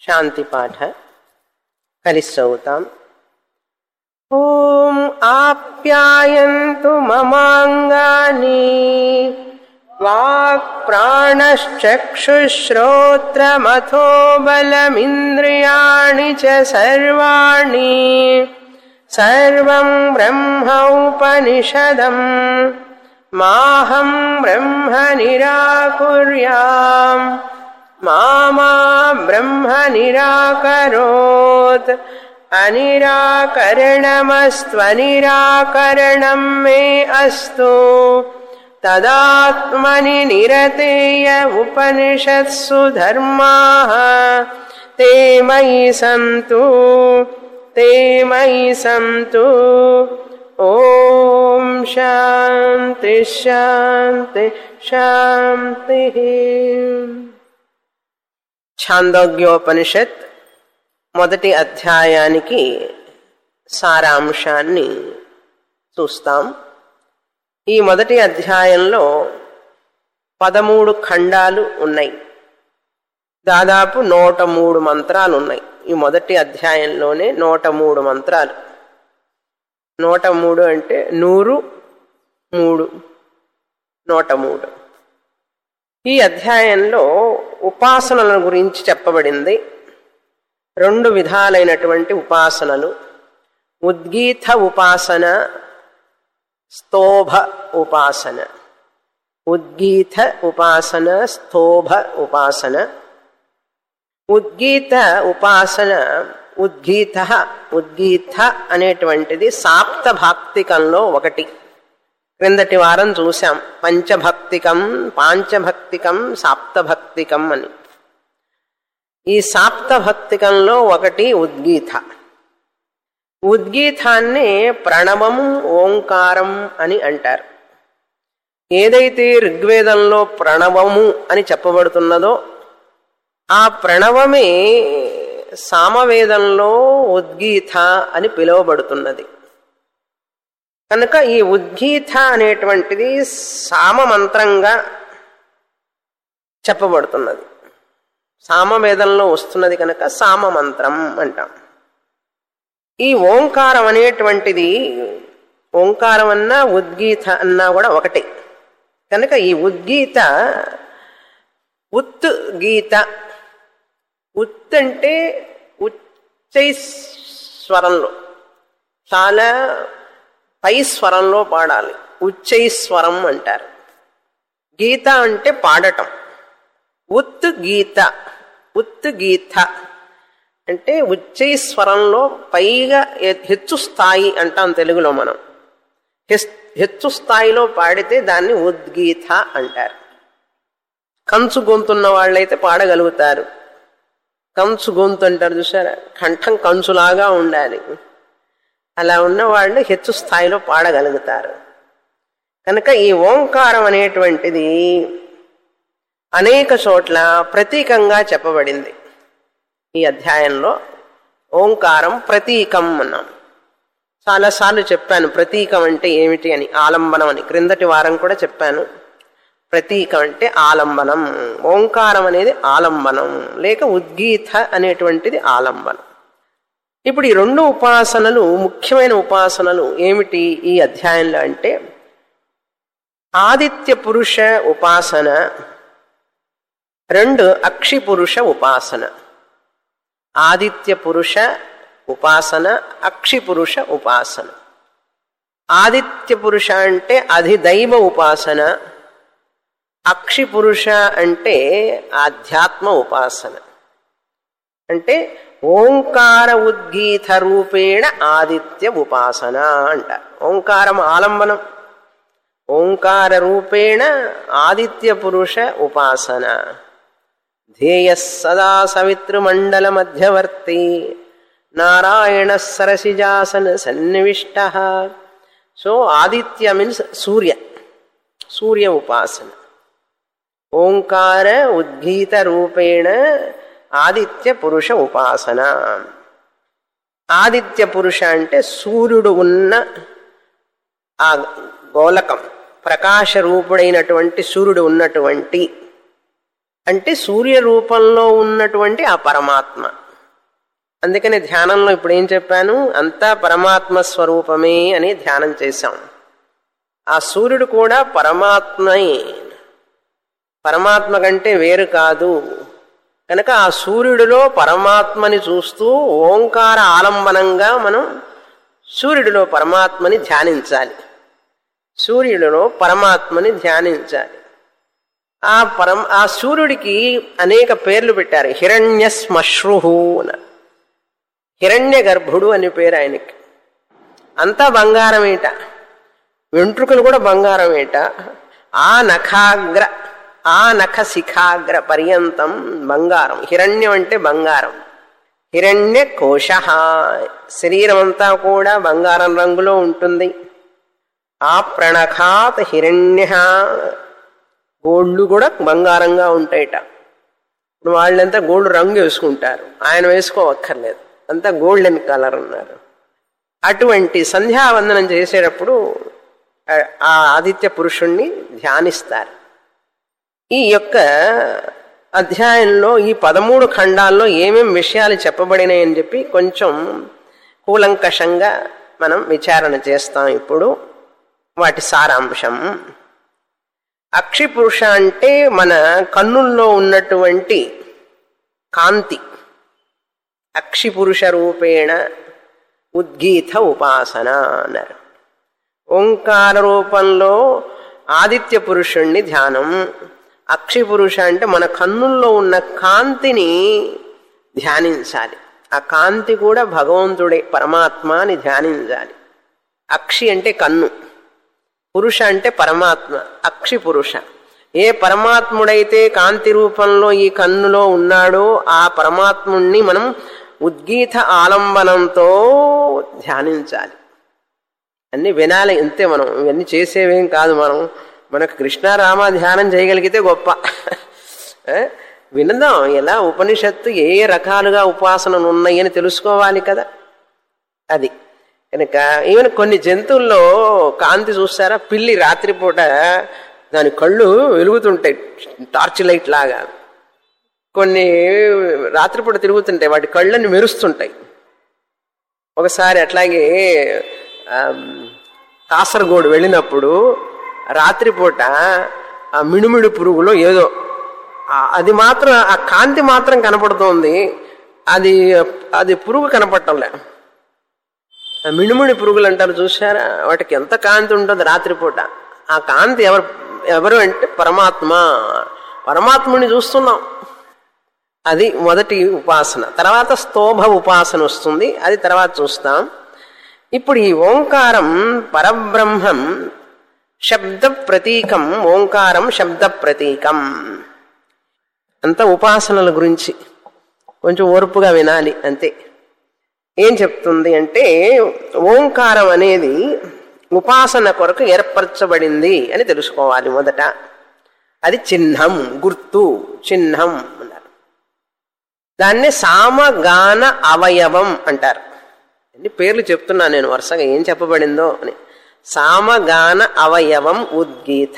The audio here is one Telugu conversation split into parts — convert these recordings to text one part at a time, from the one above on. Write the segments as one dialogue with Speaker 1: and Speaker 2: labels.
Speaker 1: శాంతి పాఠ కలిసి చదువుతాం ఓం ఆప్యాయంతు మమాంగాని వాక్ ప్రాణశ్చక్షుశ్రోత్రమథో బలమింద్రియాణి చ సర్వాణి సర్వం బ్రహ్మ ఉపనిషదం మాహం బ్రహ్మ నిరాకుర్యాం మామా బ్రహ్మ నిరాకరోత్ అనిరాకరణమస్త్వనిరాకరణం మే అస్తు తదాత్మని నిరతేయ ఉపనిషత్సు ధర్మాः ते मयि सन्तु ते मयि सन्तु ॐ शान्ति शान्ति शान्तिः ఛాందోగ్యోపనిషత్ మొదటి అధ్యాయానికి సారాంశాన్ని చూస్తాం ఈ మొదటి అధ్యాయంలో పదమూడు ఖండాలు ఉన్నాయి దాదాపు నూట మూడు మంత్రాలు ఉన్నాయి ఈ మొదటి అధ్యాయంలోనే నూట మూడు మంత్రాలు నూట మూడు అంటే నూరు మూడు నూట మూడు ఈ అధ్యాయంలో ఉపాసనల గురించి చెప్పబడింది రెండు విధాలైనటువంటి ఉపాసనలు ఉద్గీత ఉపాసన స్తోభ ఉపాసన ఉద్గీత ఉపాసన స్తోభ ఉపాసన ఉద్గీత ఉపాసన ఉద్గీత ఉద్గీత అనేటువంటిది సాప్తభాక్తికంలో ఒకటి క్రిందటి వారం చూశాం పంచభక్తికం పాంచభక్తికం సాప్తభక్తికం అని ఈ సాప్తభక్తికంలో ఒకటి ఉద్గీత ఉద్గీతాన్ని ప్రణవము ఓంకారం అని అంటారు ఏదైతే ఋగ్వేదంలో ప్రణవము అని చెప్పబడుతున్నదో ఆ ప్రణవమే సామవేదంలో ఉద్గీత అని పిలువబడుతున్నది కనుక ఈ ఉద్గీత అనేటువంటిది సామమంత్రంగా చెప్పబడుతున్నది సామవేదంలో వస్తున్నది కనుక సామమంత్రం అంటాం ఈ ఓంకారం అనేటువంటిది ఓంకారం అన్నా ఉద్గీత అన్నా కూడా ఒకటే కనుక ఈ ఉద్గీత ఉత్ గీత ఉత్ అంటే ఉచ్చై స్వరంలో చాలా పై స్వరంలో పాడాలి ఉచ్చై స్వరం అంటారు గీత అంటే పాడటం ఉత్ గీత ఉత్ గీత అంటే ఉచ్చై స్వరంలో పైగా హెచ్చు స్థాయి అంటాం తెలుగులో మనం హెచ్చు స్థాయిలో పాడితే దాన్ని ఉద్గీత అంటారు కంచు గొంతున్న వాళ్ళైతే పాడగలుగుతారు కంచు గొంతు అంటారు చూసారా కంఠం కంచులాగా ఉండాలి అలా ఉన్న వాళ్ళు హెచ్చు స్థాయిలో పాడగలుగుతారు కనుక ఈ ఓంకారం అనేటువంటిది అనేక చోట్ల ప్రతీకంగా చెప్పబడింది ఈ అధ్యాయంలో ఓంకారం ప్రతీకం అన్నాం చాలాసార్లు చెప్పాను ప్రతీకం అంటే ఏమిటి అని ఆలంబనం అని క్రిందటి వారం కూడా చెప్పాను ప్రతీకం అంటే ఆలంబనం ఓంకారం అనేది ఆలంబనం లేక ఉద్గీత అనేటువంటిది ఆలంబనం ఇప్పుడు ఈ రెండు ఉపాసనలు ముఖ్యమైన ఉపాసనలు ఏమిటి ఈ అధ్యాయంలో అంటే ఆదిత్య పురుష ఉపాసన రెండు అక్షి పురుష ఉపాసన ఆదిత్య పురుష ఉపాసన అక్షి పురుష ఉపాసన ఆదిత్య పురుష అంటే అధిదైవ ఉపాసన అక్షి పురుష అంటే ఆధ్యాత్మ ఉపాసన అంటే ఓంకార ఉద్గీత రూపేణ ఆదిత్య ఉపాసన అంట ఓంకారం ఆలంబనం ఓంకార రూపేణ ఆదిత్య పురుష ఉపాసన ధ్యేయ సదా సవితృమండల మధ్యవర్తి నారాయణ సరసిజాసన సన్నివిష్ట సో ఆదిత్య మీన్స్ సూర్య సూర్య ఉపాసన ఓంకార ఉద్గీత రూపేణ ఆదిత్య పురుష ఉపాసన ఆదిత్య పురుష అంటే సూర్యుడు ఉన్న ఆ గోలకం ప్రకాశ రూపుడైనటువంటి సూర్యుడు ఉన్నటువంటి అంటే సూర్య రూపంలో ఉన్నటువంటి ఆ పరమాత్మ అందుకని ధ్యానంలో ఇప్పుడు ఏం చెప్పాను అంతా పరమాత్మ స్వరూపమే అని ధ్యానం చేశాం ఆ సూర్యుడు కూడా పరమాత్మే పరమాత్మ కంటే వేరు కాదు కనుక ఆ సూర్యుడిలో పరమాత్మని చూస్తూ ఓంకార ఆలంబనంగా మనం సూర్యుడిలో పరమాత్మని ధ్యానించాలి సూర్యుడిలో పరమాత్మని ధ్యానించాలి ఆ పరం ఆ సూర్యుడికి అనేక పేర్లు పెట్టారు హిరణ్య శ్మశ్రుహు హిరణ్య గర్భుడు అని పేరు ఆయనకి అంతా బంగారమేట వెంట్రుకలు కూడా బంగారమేట ఆ నఖాగ్ర ఆ నఖ శిఖాగ్ర పర్యంతం బంగారం హిరణ్యం అంటే బంగారం హిరణ్య కోశ శరీరం అంతా కూడా బంగారం రంగులో ఉంటుంది ఆ ప్రణఖాత్ హిరణ్య గోళ్ళు కూడా బంగారంగా ఉంటాయిట ఇప్పుడు వాళ్ళంతా గోల్డ్ రంగు వేసుకుంటారు ఆయన వేసుకోవక్కర్లేదు అంతా గోల్డెన్ కలర్ ఉన్నారు అటువంటి సంధ్యావందనం చేసేటప్పుడు ఆ ఆదిత్య పురుషుణ్ణి ధ్యానిస్తారు ఈ యొక్క అధ్యాయంలో ఈ పదమూడు ఖండాల్లో ఏమేం విషయాలు చెప్పబడినాయని చెప్పి కొంచెం కూలంకషంగా మనం విచారణ చేస్తాం ఇప్పుడు వాటి సారాంశం అక్షిపురుష అంటే మన కన్నుల్లో ఉన్నటువంటి కాంతి అక్షిపురుష రూపేణ ఉద్గీత ఉపాసన అన్నారు ఓంకార రూపంలో ఆదిత్య పురుషుణ్ణి ధ్యానం అక్షిపురుష అంటే మన కన్నుల్లో ఉన్న కాంతిని ధ్యానించాలి ఆ కాంతి కూడా భగవంతుడే పరమాత్మ అని ధ్యానించాలి అక్షి అంటే కన్ను పురుష అంటే పరమాత్మ అక్షి పురుష ఏ పరమాత్ముడైతే కాంతి రూపంలో ఈ కన్నులో ఉన్నాడో ఆ పరమాత్ముణ్ణి మనం ఉద్గీత ఆలంబనంతో ధ్యానించాలి అన్ని వినాలి అంతే మనం ఇవన్నీ చేసేవేం కాదు మనం మనకు కృష్ణారామ ధ్యానం చేయగలిగితే గొప్ప వినదాం ఎలా ఉపనిషత్తు ఏ ఏ రకాలుగా ఉపాసనలు ఉన్నాయని తెలుసుకోవాలి కదా అది కనుక ఈవెన్ కొన్ని జంతువుల్లో కాంతి చూస్తారా పిల్లి రాత్రిపూట దాని కళ్ళు వెలుగుతుంటాయి టార్చ్ లైట్ లాగా కొన్ని రాత్రిపూట తిరుగుతుంటాయి వాటి కళ్ళని మెరుస్తుంటాయి ఒకసారి అట్లాగే కాసరగోడు వెళ్ళినప్పుడు రాత్రిపూట ఆ మిణుమిడి పురుగులో ఏదో అది మాత్రం ఆ కాంతి మాత్రం కనపడుతోంది అది అది పురుగు కనపడటంలే మిణుమిడి పురుగులు అంటారు చూసారా వాటికి ఎంత కాంతి ఉంటుంది రాత్రిపూట ఆ కాంతి ఎవరు ఎవరు అంటే పరమాత్మ పరమాత్ముని చూస్తున్నాం అది మొదటి ఉపాసన తర్వాత స్తోభ ఉపాసన వస్తుంది అది తర్వాత చూస్తాం ఇప్పుడు ఈ ఓంకారం పరబ్రహ్మం శబ్ద ప్రతీకం ఓంకారం శబ్ద ప్రతీకం అంత ఉపాసనల గురించి కొంచెం ఓర్పుగా వినాలి అంతే ఏం చెప్తుంది అంటే ఓంకారం అనేది ఉపాసన కొరకు ఏర్పరచబడింది అని తెలుసుకోవాలి మొదట అది చిహ్నం గుర్తు చిహ్నం అన్నారు దాన్ని సామగాన అవయవం అంటారు అన్ని పేర్లు చెప్తున్నా నేను వరుసగా ఏం చెప్పబడిందో అని సామగాన అవయవం ఉద్గీత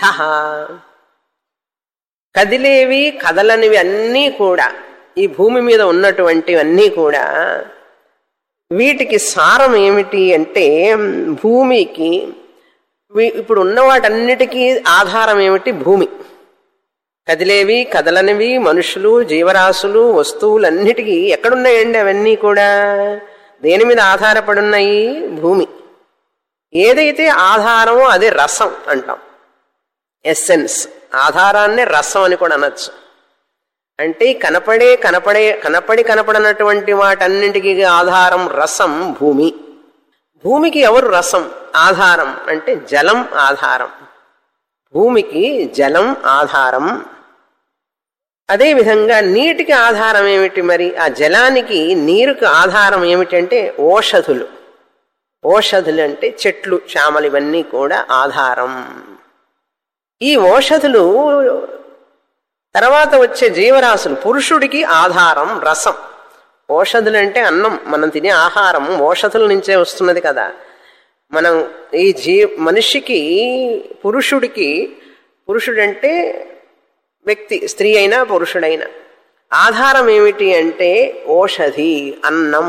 Speaker 1: కదిలేవి కదలనివి అన్నీ కూడా ఈ భూమి మీద ఉన్నటువంటివన్నీ కూడా వీటికి సారం ఏమిటి అంటే భూమికి ఇప్పుడు ఉన్న వాటన్నిటికీ ఆధారం ఏమిటి భూమి కదిలేవి కదలనివి మనుషులు జీవరాశులు వస్తువులన్నిటికీ ఎక్కడున్నాయండి అవన్నీ కూడా దేని మీద ఆధారపడి ఉన్నాయి భూమి ఏదైతే ఆధారమో అదే రసం అంటాం ఎస్సెన్స్ ఆధారాన్నే రసం అని కూడా అనొచ్చు అంటే కనపడే కనపడే కనపడి కనపడనటువంటి వాటన్నింటికి ఆధారం రసం భూమి భూమికి ఎవరు రసం ఆధారం అంటే జలం ఆధారం భూమికి జలం ఆధారం అదేవిధంగా నీటికి ఆధారం ఏమిటి మరి ఆ జలానికి నీరుకి ఆధారం ఏమిటంటే ఓషధులు ఓషధులు అంటే చెట్లు చామలు ఇవన్నీ కూడా ఆధారం ఈ ఓషధులు తర్వాత వచ్చే జీవరాశులు పురుషుడికి ఆధారం రసం ఓషధులు అంటే అన్నం మనం తినే ఆహారం ఓషధుల నుంచే వస్తున్నది కదా మనం ఈ జీ మనిషికి పురుషుడికి పురుషుడంటే వ్యక్తి స్త్రీ అయినా పురుషుడైనా ఆధారం ఏమిటి అంటే ఓషధి అన్నం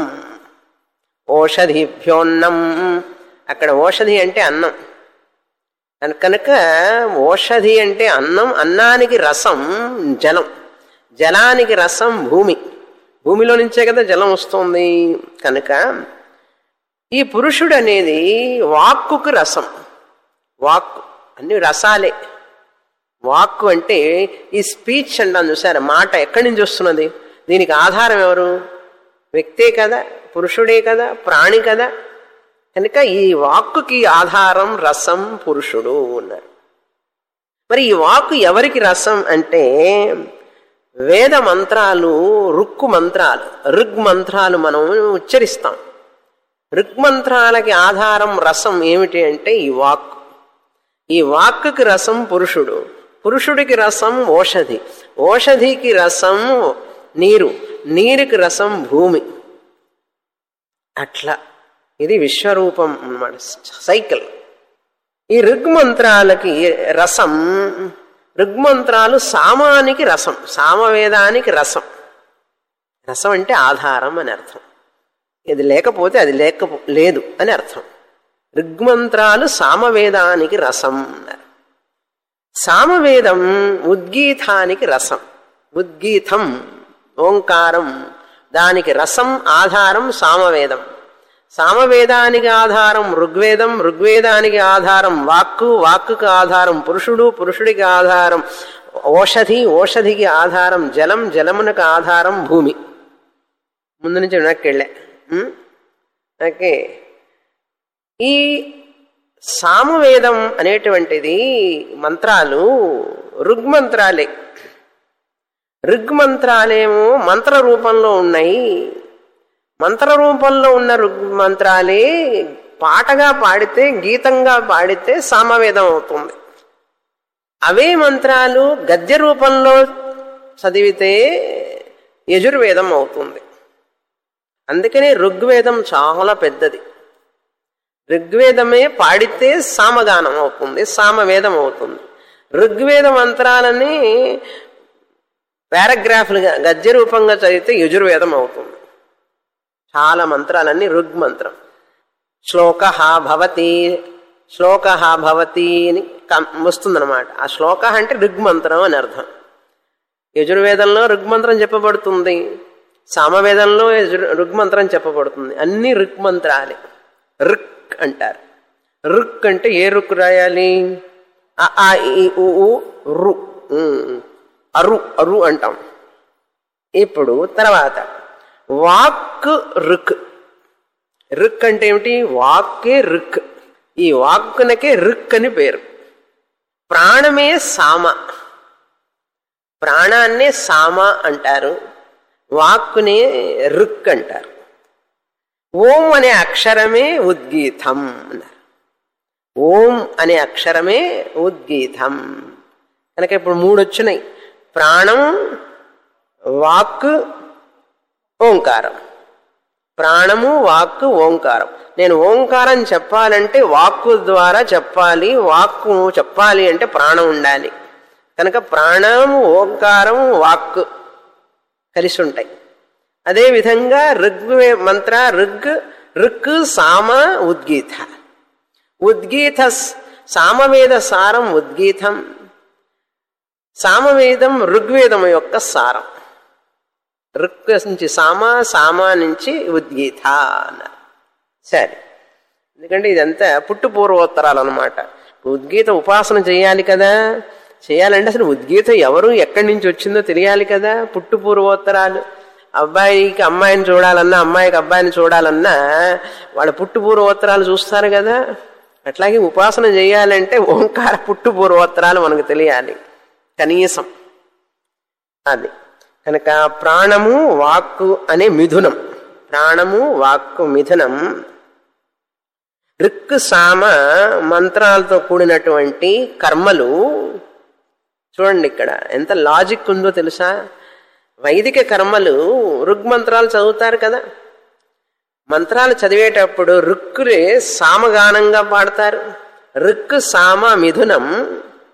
Speaker 1: ఓషధిభ్యోన్నం అక్కడ ఓషధి అంటే అన్నం కనుక ఓషధి అంటే అన్నం అన్నానికి రసం జలం జలానికి రసం భూమి భూమిలో నుంచే కదా జలం వస్తుంది కనుక ఈ పురుషుడు అనేది వాక్కుకు రసం వాక్కు అన్ని రసాలే వాక్కు అంటే ఈ స్పీచ్ అంటాను చూసారా మాట ఎక్కడి నుంచి వస్తున్నది దీనికి ఆధారం ఎవరు వ్యక్తే కదా పురుషుడే కదా ప్రాణి కదా కనుక ఈ వాక్కుకి ఆధారం రసం పురుషుడు ఉన్నారు మరి ఈ వాక్కు ఎవరికి రసం అంటే వేద మంత్రాలు రుక్కు మంత్రాలు ఋగ్ మంత్రాలు మనం ఉచ్చరిస్తాం ఋగ్ మంత్రాలకి ఆధారం రసం ఏమిటి అంటే ఈ వాక్కు ఈ వాక్కుకి రసం పురుషుడు పురుషుడికి రసం ఓషధి ఓషధికి రసం నీరు నీరుకి రసం భూమి అట్లా ఇది విశ్వరూపం అన్నమాట సైకిల్ ఈ ఋగ్మంత్రాలకి రసం ఋగ్మంత్రాలు సామానికి రసం సామవేదానికి రసం రసం అంటే ఆధారం అని అర్థం ఇది లేకపోతే అది లేక లేదు అని అర్థం ఋగ్మంత్రాలు సామవేదానికి రసం అన్నారు సామవేదం ఉద్గీతానికి రసం ఉద్గీతం ఓంకారం దానికి రసం ఆధారం సామవేదం సామవేదానికి ఆధారం ఋగ్వేదం ఋగ్వేదానికి ఆధారం వాక్కు వాక్కుకి ఆధారం పురుషుడు పురుషుడికి ఆధారం ఓషధి ఓషధికి ఆధారం జలం జలమునకు ఆధారం భూమి ముందు నుంచి వెనక్కి వెళ్ళా ఓకే ఈ సామవేదం అనేటువంటిది మంత్రాలు ఋగ్మంత్రాలే ఋగ్మంత్రాలేమో మంత్ర రూపంలో ఉన్నాయి మంత్ర రూపంలో ఉన్న ఋగ్మంత్రాలే పాటగా పాడితే గీతంగా పాడితే సామవేదం అవుతుంది అవే మంత్రాలు గద్య రూపంలో చదివితే యజుర్వేదం అవుతుంది అందుకనే ఋగ్వేదం చాలా పెద్దది ఋగ్వేదమే పాడితే సామగానం అవుతుంది సామవేదం అవుతుంది ఋగ్వేద మంత్రాలని పారాగ్రాఫ్లుగా గద్య రూపంగా చదివితే యజుర్వేదం అవుతుంది చాలా మంత్రాలన్నీ ఋగ్ మంత్రం శ్లోక భవతి శ్లోక భవతి అని వస్తుందన్నమాట ఆ శ్లోక అంటే ఋగ్మంత్రం అని అర్థం యజుర్వేదంలో ఋగ్మంత్రం చెప్పబడుతుంది సామవేదంలో ఋగ్మంత్రం చెప్పబడుతుంది అన్ని ఋగ్మంత్రాలే రుక్ అంటారు రుక్ అంటే ఏ రుక్ రాయాలి ఆ రు అరు అరు అంటాం ఇప్పుడు తర్వాత వాక్ రుక్ రుక్ అంటే ఏమిటి వాక్కే రుక్ ఈ వాక్కునకే రుక్ అని పేరు ప్రాణమే సామ ప్రాణాన్నే సామ అంటారు వాక్కునే రుక్ అంటారు ఓం అనే అక్షరమే ఉద్గీతం అన్నారు ఓం అనే అక్షరమే ఉద్గీతం కనుక ఇప్పుడు మూడు వచ్చినాయి ప్రాణం వాక్ ఓంకారం ప్రాణము వాక్కు ఓంకారం నేను ఓంకారం చెప్పాలంటే వాక్కు ద్వారా చెప్పాలి వాక్కు చెప్పాలి అంటే ప్రాణం ఉండాలి కనుక ప్రాణం ఓంకారం వాక్కు కలిసి ఉంటాయి అదేవిధంగా ఋగ్వే మంత్ర ఋగ్ ఋక్ సామ ఉద్గీత ఉద్గీత సామవేద సారం ఉద్గీతం సామవేదం ఋగ్వేదం యొక్క సారం ఋక్ నుంచి సామ సామ నుంచి ఉద్గీత అన్నారు సరే ఎందుకంటే ఇదంతా పుట్టు పూర్వోత్తరాలు అనమాట ఉద్గీత ఉపాసన చేయాలి కదా చేయాలంటే అసలు ఉద్గీత ఎవరు ఎక్కడి నుంచి వచ్చిందో తెలియాలి కదా పుట్టు పూర్వోత్తరాలు అబ్బాయికి అమ్మాయిని చూడాలన్నా అమ్మాయికి అబ్బాయిని చూడాలన్నా వాళ్ళ పుట్టు పూర్వోత్తరాలు చూస్తారు కదా అట్లాగే ఉపాసన చేయాలంటే ఓంకార పుట్టు పూర్వోత్తరాలు మనకు తెలియాలి కనీసం అది కనుక ప్రాణము వాక్కు అనే మిథునం ప్రాణము వాక్కు మిథునం రిక్ సామ మంత్రాలతో కూడినటువంటి కర్మలు చూడండి ఇక్కడ ఎంత లాజిక్ ఉందో తెలుసా వైదిక కర్మలు ఋగ్మంత్రాలు చదువుతారు కదా మంత్రాలు చదివేటప్పుడు రుక్కులే సామగానంగా పాడతారు రుక్కు సామ మిథునం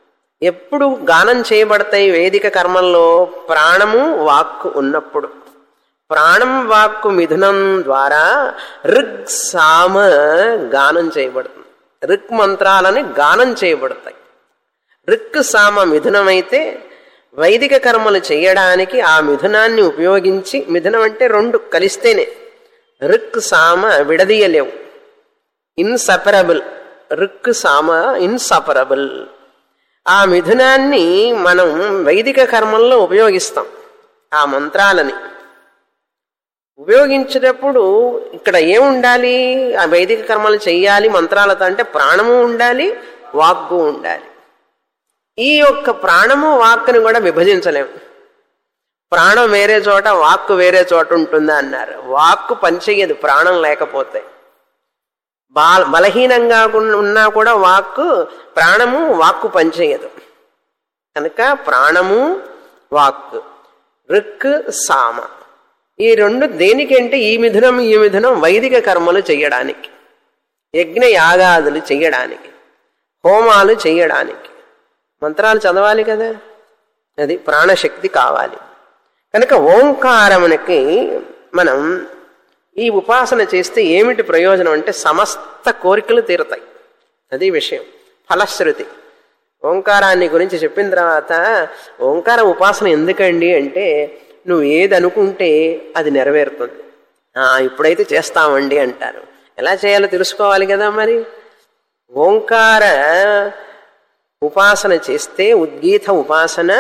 Speaker 1: ఎప్పుడు గానం చేయబడతాయి వేదిక కర్మల్లో ప్రాణము వాక్కు ఉన్నప్పుడు ప్రాణం వాక్కు మిథునం ద్వారా ఋగ్ సామ గానం చేయబడుతుంది ఋక్ మంత్రాలని గానం చేయబడతాయి ఋక్ సామ మిథునమైతే వైదిక కర్మలు చేయడానికి ఆ మిథునాన్ని ఉపయోగించి మిథునం అంటే రెండు కలిస్తేనే ఋక్ సామ విడదీయలేవు ఇన్సపరబుల్ ఋక్ సామ ఇన్సపరబుల్ ఆ మిథునాన్ని మనం వైదిక కర్మల్లో ఉపయోగిస్తాం ఆ మంత్రాలని ఉపయోగించేటప్పుడు ఇక్కడ ఏముండాలి ఆ వైదిక కర్మలు చెయ్యాలి మంత్రాలతో అంటే ప్రాణము ఉండాలి వాక్కు ఉండాలి ఈ యొక్క ప్రాణము వాక్కుని కూడా విభజించలేము ప్రాణం వేరే చోట వాక్కు వేరే చోట ఉంటుందా అన్నారు వాక్కు పనిచేయదు ప్రాణం లేకపోతే బా బలహీనంగా ఉన్నా కూడా వాక్కు ప్రాణము వాక్కు పనిచేయదు కనుక ప్రాణము వాక్కు రుక్ సామ ఈ రెండు దేనికంటే ఈ మిథునం ఈ మిథునం వైదిక కర్మలు చెయ్యడానికి యజ్ఞ యాగాదులు చెయ్యడానికి హోమాలు చెయ్యడానికి మంత్రాలు చదవాలి కదా అది ప్రాణశక్తి కావాలి కనుక ఓంకారమునకి మనం ఈ ఉపాసన చేస్తే ఏమిటి ప్రయోజనం అంటే సమస్త కోరికలు తీరుతాయి అది విషయం ఫలశ్రుతి ఓంకారాన్ని గురించి చెప్పిన తర్వాత ఓంకార ఉపాసన ఎందుకండి అంటే నువ్వు ఏది అనుకుంటే అది నెరవేరుతుంది ఇప్పుడైతే చేస్తామండి అంటారు ఎలా చేయాలో తెలుసుకోవాలి కదా మరి ఓంకార ఉపాసన చేస్తే ఉద్గీత ఉపాసన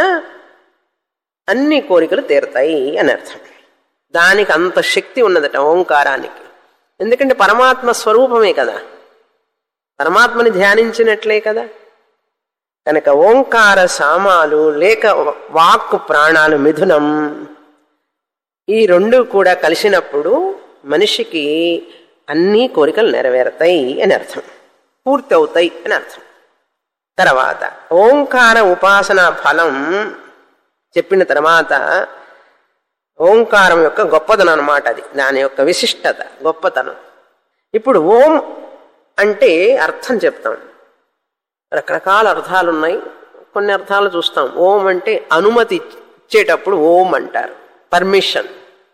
Speaker 1: అన్ని కోరికలు తీరుతాయి అని అర్థం దానికి అంత శక్తి ఉన్నదట ఓంకారానికి ఎందుకంటే పరమాత్మ స్వరూపమే కదా పరమాత్మని ధ్యానించినట్లే కదా కనుక ఓంకార సామాలు లేక వాక్కు ప్రాణాలు మిథునం ఈ రెండు కూడా కలిసినప్పుడు మనిషికి అన్ని కోరికలు నెరవేరుతాయి అని అర్థం పూర్తి అవుతాయి అని అర్థం తర్వాత ఓంకార ఉపాసన ఫలం చెప్పిన తర్వాత ఓంకారం యొక్క గొప్పతనం అనమాట అది దాని యొక్క విశిష్టత గొప్పతనం ఇప్పుడు ఓం అంటే అర్థం చెప్తాం రకరకాల అర్థాలు ఉన్నాయి కొన్ని అర్థాలు చూస్తాం ఓం అంటే అనుమతి ఇచ్చేటప్పుడు ఓం అంటారు పర్మిషన్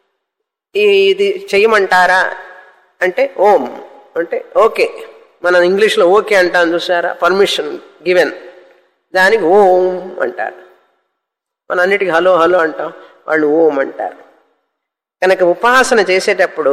Speaker 1: ఇది చేయమంటారా అంటే ఓం అంటే ఓకే మనం ఇంగ్లీష్లో ఓకే అంటాం చూసారా పర్మిషన్ గివెన్ దానికి ఓం అంటారు మన అన్నిటికీ హలో హలో అంటాం వాళ్ళు ఓం అంటారు కనుక ఉపాసన చేసేటప్పుడు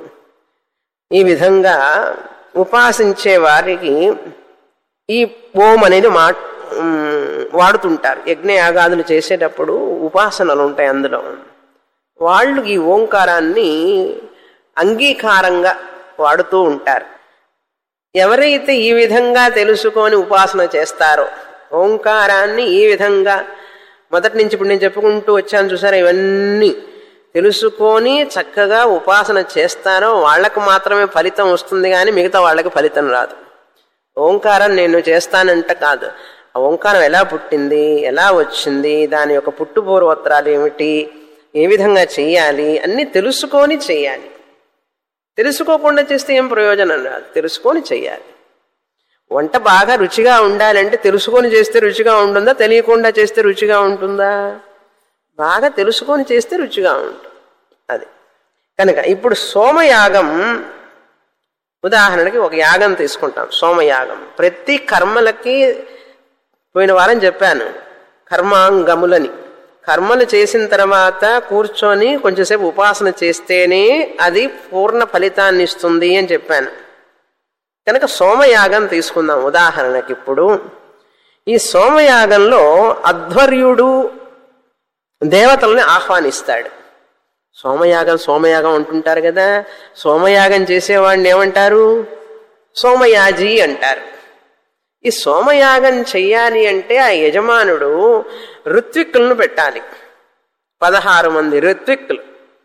Speaker 1: ఈ విధంగా ఉపాసించే వారికి ఈ ఓం అనేది మా వాడుతుంటారు యజ్ఞయాగాదులు చేసేటప్పుడు ఉపాసనలు ఉంటాయి అందులో వాళ్ళు ఈ ఓంకారాన్ని అంగీకారంగా వాడుతూ ఉంటారు ఎవరైతే ఈ విధంగా తెలుసుకొని ఉపాసన చేస్తారో ఓంకారాన్ని ఈ విధంగా మొదటి నుంచి ఇప్పుడు నేను చెప్పుకుంటూ వచ్చాను చూసారా ఇవన్నీ తెలుసుకొని చక్కగా ఉపాసన చేస్తారో వాళ్ళకు మాత్రమే ఫలితం వస్తుంది కానీ మిగతా వాళ్ళకి ఫలితం రాదు ఓంకారం నేను చేస్తానంట కాదు ఆ ఓంకారం ఎలా పుట్టింది ఎలా వచ్చింది దాని యొక్క పుట్టుపూర్వోత్తరాలు ఏమిటి ఏ విధంగా చెయ్యాలి అన్నీ తెలుసుకొని చెయ్యాలి తెలుసుకోకుండా చేస్తే ఏం ప్రయోజనం రాదు తెలుసుకొని చెయ్యాలి వంట బాగా రుచిగా ఉండాలంటే తెలుసుకొని చేస్తే రుచిగా ఉంటుందా తెలియకుండా చేస్తే రుచిగా ఉంటుందా బాగా తెలుసుకొని చేస్తే రుచిగా ఉంటుంది అది కనుక ఇప్పుడు సోమయాగం ఉదాహరణకి ఒక యాగం తీసుకుంటాం సోమయాగం ప్రతి కర్మలకి పోయిన వారం చెప్పాను కర్మాంగములని కర్మలు చేసిన తర్వాత కూర్చొని కొంచెంసేపు ఉపాసన చేస్తేనే అది పూర్ణ ఫలితాన్ని ఇస్తుంది అని చెప్పాను కనుక సోమయాగం తీసుకుందాం ఉదాహరణకి ఇప్పుడు ఈ సోమయాగంలో అధ్వర్యుడు దేవతల్ని ఆహ్వానిస్తాడు సోమయాగం సోమయాగం అంటుంటారు కదా సోమయాగం చేసేవాడిని ఏమంటారు సోమయాజీ అంటారు ఈ సోమయాగం చెయ్యాలి అంటే ఆ యజమానుడు ఋత్విక్కులను పెట్టాలి పదహారు మంది ఋత్విక్కులు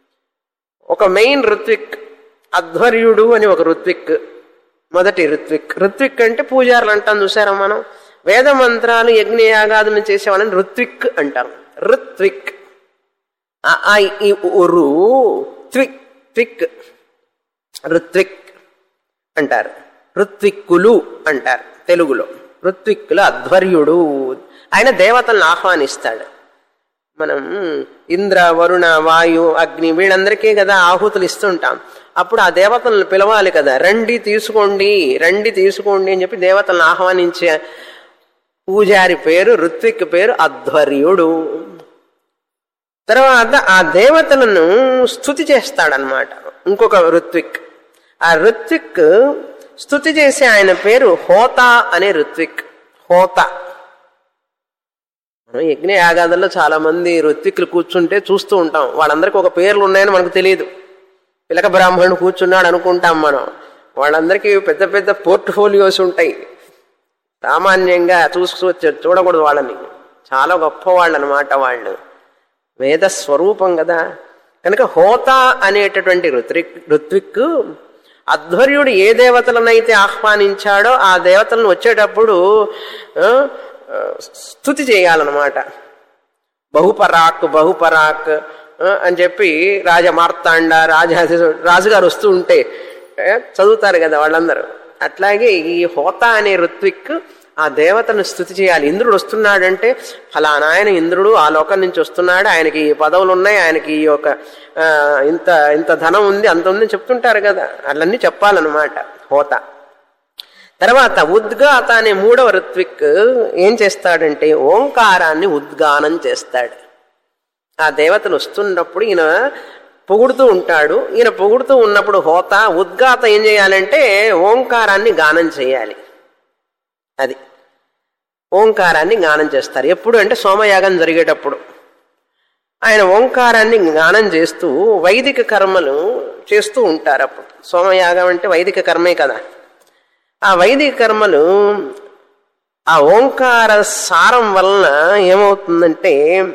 Speaker 1: ఒక మెయిన్ ఋత్విక్ అధ్వర్యుడు అని ఒక ఋత్విక్ మొదటి ఋత్విక్ ఋత్విక్ అంటే పూజారులు అంటాం చూసారా మనం వేద మంత్రాలు యజ్ఞయాగాదులను చేసేవాళ్ళని ఋత్విక్ అంటాం ఋత్విక్ ఉరు త్విక్ త్విక్ ఋత్విక్ అంటారు ఋత్విక్కులు అంటారు తెలుగులో ఋత్విక్కుల అధ్వర్యుడు ఆయన దేవతలను ఆహ్వానిస్తాడు మనం ఇంద్ర వరుణ వాయు అగ్ని వీళ్ళందరికీ కదా ఆహుతులు ఇస్తుంటాం అప్పుడు ఆ దేవతలను పిలవాలి కదా రండి తీసుకోండి రండి తీసుకోండి అని చెప్పి దేవతలను ఆహ్వానించే పూజారి పేరు ఋత్విక్ పేరు అధ్వర్యుడు తర్వాత ఆ దేవతలను స్థుతి చేస్తాడనమాట ఇంకొక ఋత్విక్ ఆ ఋత్విక్ స్థుతి చేసే ఆయన పేరు హోత అనే ఋత్విక్ హోత మనం యజ్ఞ యాగాదుల్లో చాలా మంది ఋత్విక్కులు కూర్చుంటే చూస్తూ ఉంటాం వాళ్ళందరికీ ఒక పేర్లు ఉన్నాయని మనకు తెలియదు పిలక బ్రాహ్మణుడు కూర్చున్నాడు అనుకుంటాం మనం వాళ్ళందరికీ పెద్ద పెద్ద పోర్ట్ఫోలియోస్ ఉంటాయి సామాన్యంగా చూసు చూడకూడదు వాళ్ళని చాలా గొప్ప వాళ్ళు అనమాట వాళ్ళు వేద స్వరూపం కదా కనుక హోత అనేటటువంటి ఋత్విక్ ఋత్విక్ అధ్వర్యుడు ఏ దేవతలనైతే ఆహ్వానించాడో ఆ దేవతలను వచ్చేటప్పుడు ఆ, ఆ, స్తుతి చేయాలన్నమాట బహుపరాక్ బహుపరాక్ ఆ, అని చెప్పి రాజమార్తాండ రాజ రాజుగారు వస్తూ ఉంటే ఆ, చదువుతారు కదా వాళ్ళందరూ అట్లాగే ఈ హోత అనే ఋత్విక్ ఆ దేవతను స్థుతి చేయాలి ఇంద్రుడు వస్తున్నాడంటే ఫలానా ఆయన ఇంద్రుడు ఆ లోకం నుంచి వస్తున్నాడు ఆయనకి ఈ పదవులు ఉన్నాయి ఆయనకి ఈ యొక్క ఆ, ఇంత ఇంత ధనం ఉంది అంత ఉంది అని చెప్తుంటారు కదా అట్లన్నీ చెప్పాలన్నమాట హోత తర్వాత ఉద్గాత అనే మూడవ ఋత్విక్ ఏం చేస్తాడంటే ఓంకారాన్ని ఉద్గానం చేస్తాడు ఆ దేవతలు వస్తున్నప్పుడు ఈయన పొగుడుతూ ఉంటాడు ఈయన పొగుడుతూ ఉన్నప్పుడు హోత ఉద్గాత ఏం చేయాలంటే ఓంకారాన్ని గానం చేయాలి అది ఓంకారాన్ని గానం చేస్తారు ఎప్పుడు అంటే సోమయాగం జరిగేటప్పుడు ఆయన ఓంకారాన్ని గానం చేస్తూ వైదిక కర్మలు చేస్తూ ఉంటారు అప్పుడు సోమయాగం అంటే వైదిక కర్మే కదా ఆ వైదిక కర్మలు ఆ ఓంకార సారం వలన ఏమవుతుందంటే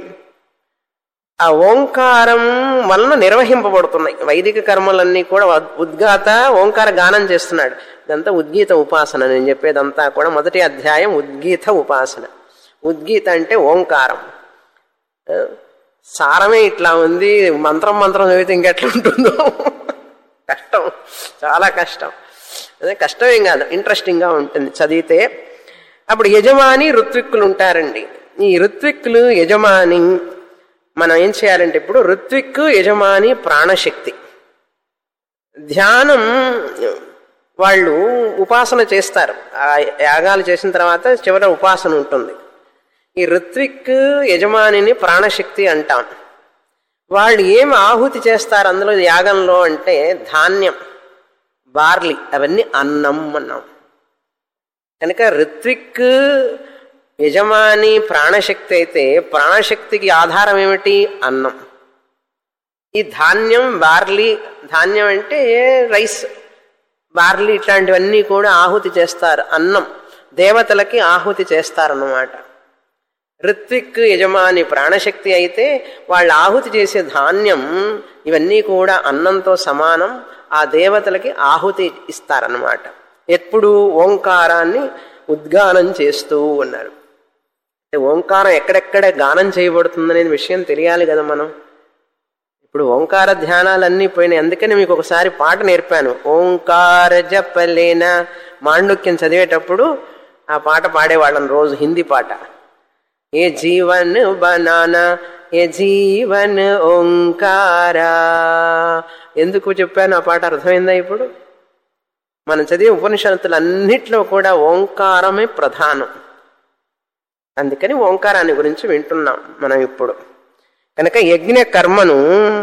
Speaker 1: ఆ ఓంకారం వలన నిర్వహింపబడుతున్నాయి వైదిక కర్మలన్నీ కూడా ఉద్- ఉద్గాత ఓంకార గానం చేస్తున్నాడు ఇదంతా ఉద్గీత ఉపాసన నేను చెప్పేదంతా కూడా మొదటి అధ్యాయం ఉద్గీత ఉపాసన ఉద్గీత అంటే ఓంకారం ఆ, సారమే ఇట్లా ఉంది మంత్రం మంత్రం చదివితే ఇంకెట్లా ఉంటుందో కష్టం చాలా కష్టం అదే కష్టమేం కాదు ఇంట్రెస్టింగ్గా ఉంటుంది చదివితే అప్పుడు యజమాని ఋత్విక్కులు ఉంటారండి ఈ ఋత్విక్కులు యజమాని మనం ఏం చేయాలంటే ఇప్పుడు ఋత్విక్ యజమాని ప్రాణశక్తి ధ్యానం వాళ్ళు ఉపాసన చేస్తారు ఆ యాగాలు చేసిన తర్వాత చివర ఉపాసన ఉంటుంది ఈ ఋత్విక్ యజమానిని ప్రాణశక్తి అంటాం వాళ్ళు ఏం ఆహుతి చేస్తారు అందులో యాగంలో అంటే ధాన్యం బార్లీ అవన్నీ అన్నం అన్నాం కనుక ఋత్విక్ యజమాని ప్రాణశక్తి అయితే ప్రాణశక్తికి ఆధారం ఏమిటి అన్నం ఈ ధాన్యం బార్లీ ధాన్యం అంటే రైస్ బార్లీ ఇట్లాంటివన్నీ కూడా ఆహుతి చేస్తారు అన్నం దేవతలకి ఆహుతి చేస్తారన్నమాట ఋత్విక్ యజమాని ప్రాణశక్తి అయితే వాళ్ళు ఆహుతి చేసే ధాన్యం ఇవన్నీ కూడా అన్నంతో సమానం ఆ దేవతలకి ఆహుతి ఇస్తారన్నమాట ఎప్పుడు ఓంకారాన్ని ఉద్గానం చేస్తూ ఉన్నారు అంటే ఓంకారం ఎక్కడెక్కడ గానం చేయబడుతుందనే విషయం తెలియాలి కదా మనం ఇప్పుడు ఓంకార ధ్యానాలన్నీ పోయినాయి అందుకని మీకు ఒకసారి పాట నేర్పాను ఓంకార జపలేన మాండుక్యం చదివేటప్పుడు ఆ పాట పాడేవాళ్ళం రోజు హిందీ పాట ఏ జీవన్ బనానా ఏ జీవన్ ఓంకారా ఎందుకు చెప్పాను ఆ పాట అర్థమైందా ఇప్పుడు మనం చదివే ఉపనిషత్తులన్నిట్లో కూడా ఓంకారమే ప్రధానం అందుకని ఓంకారాన్ని గురించి వింటున్నాం మనం ఇప్పుడు కనుక యజ్ఞ కర్మను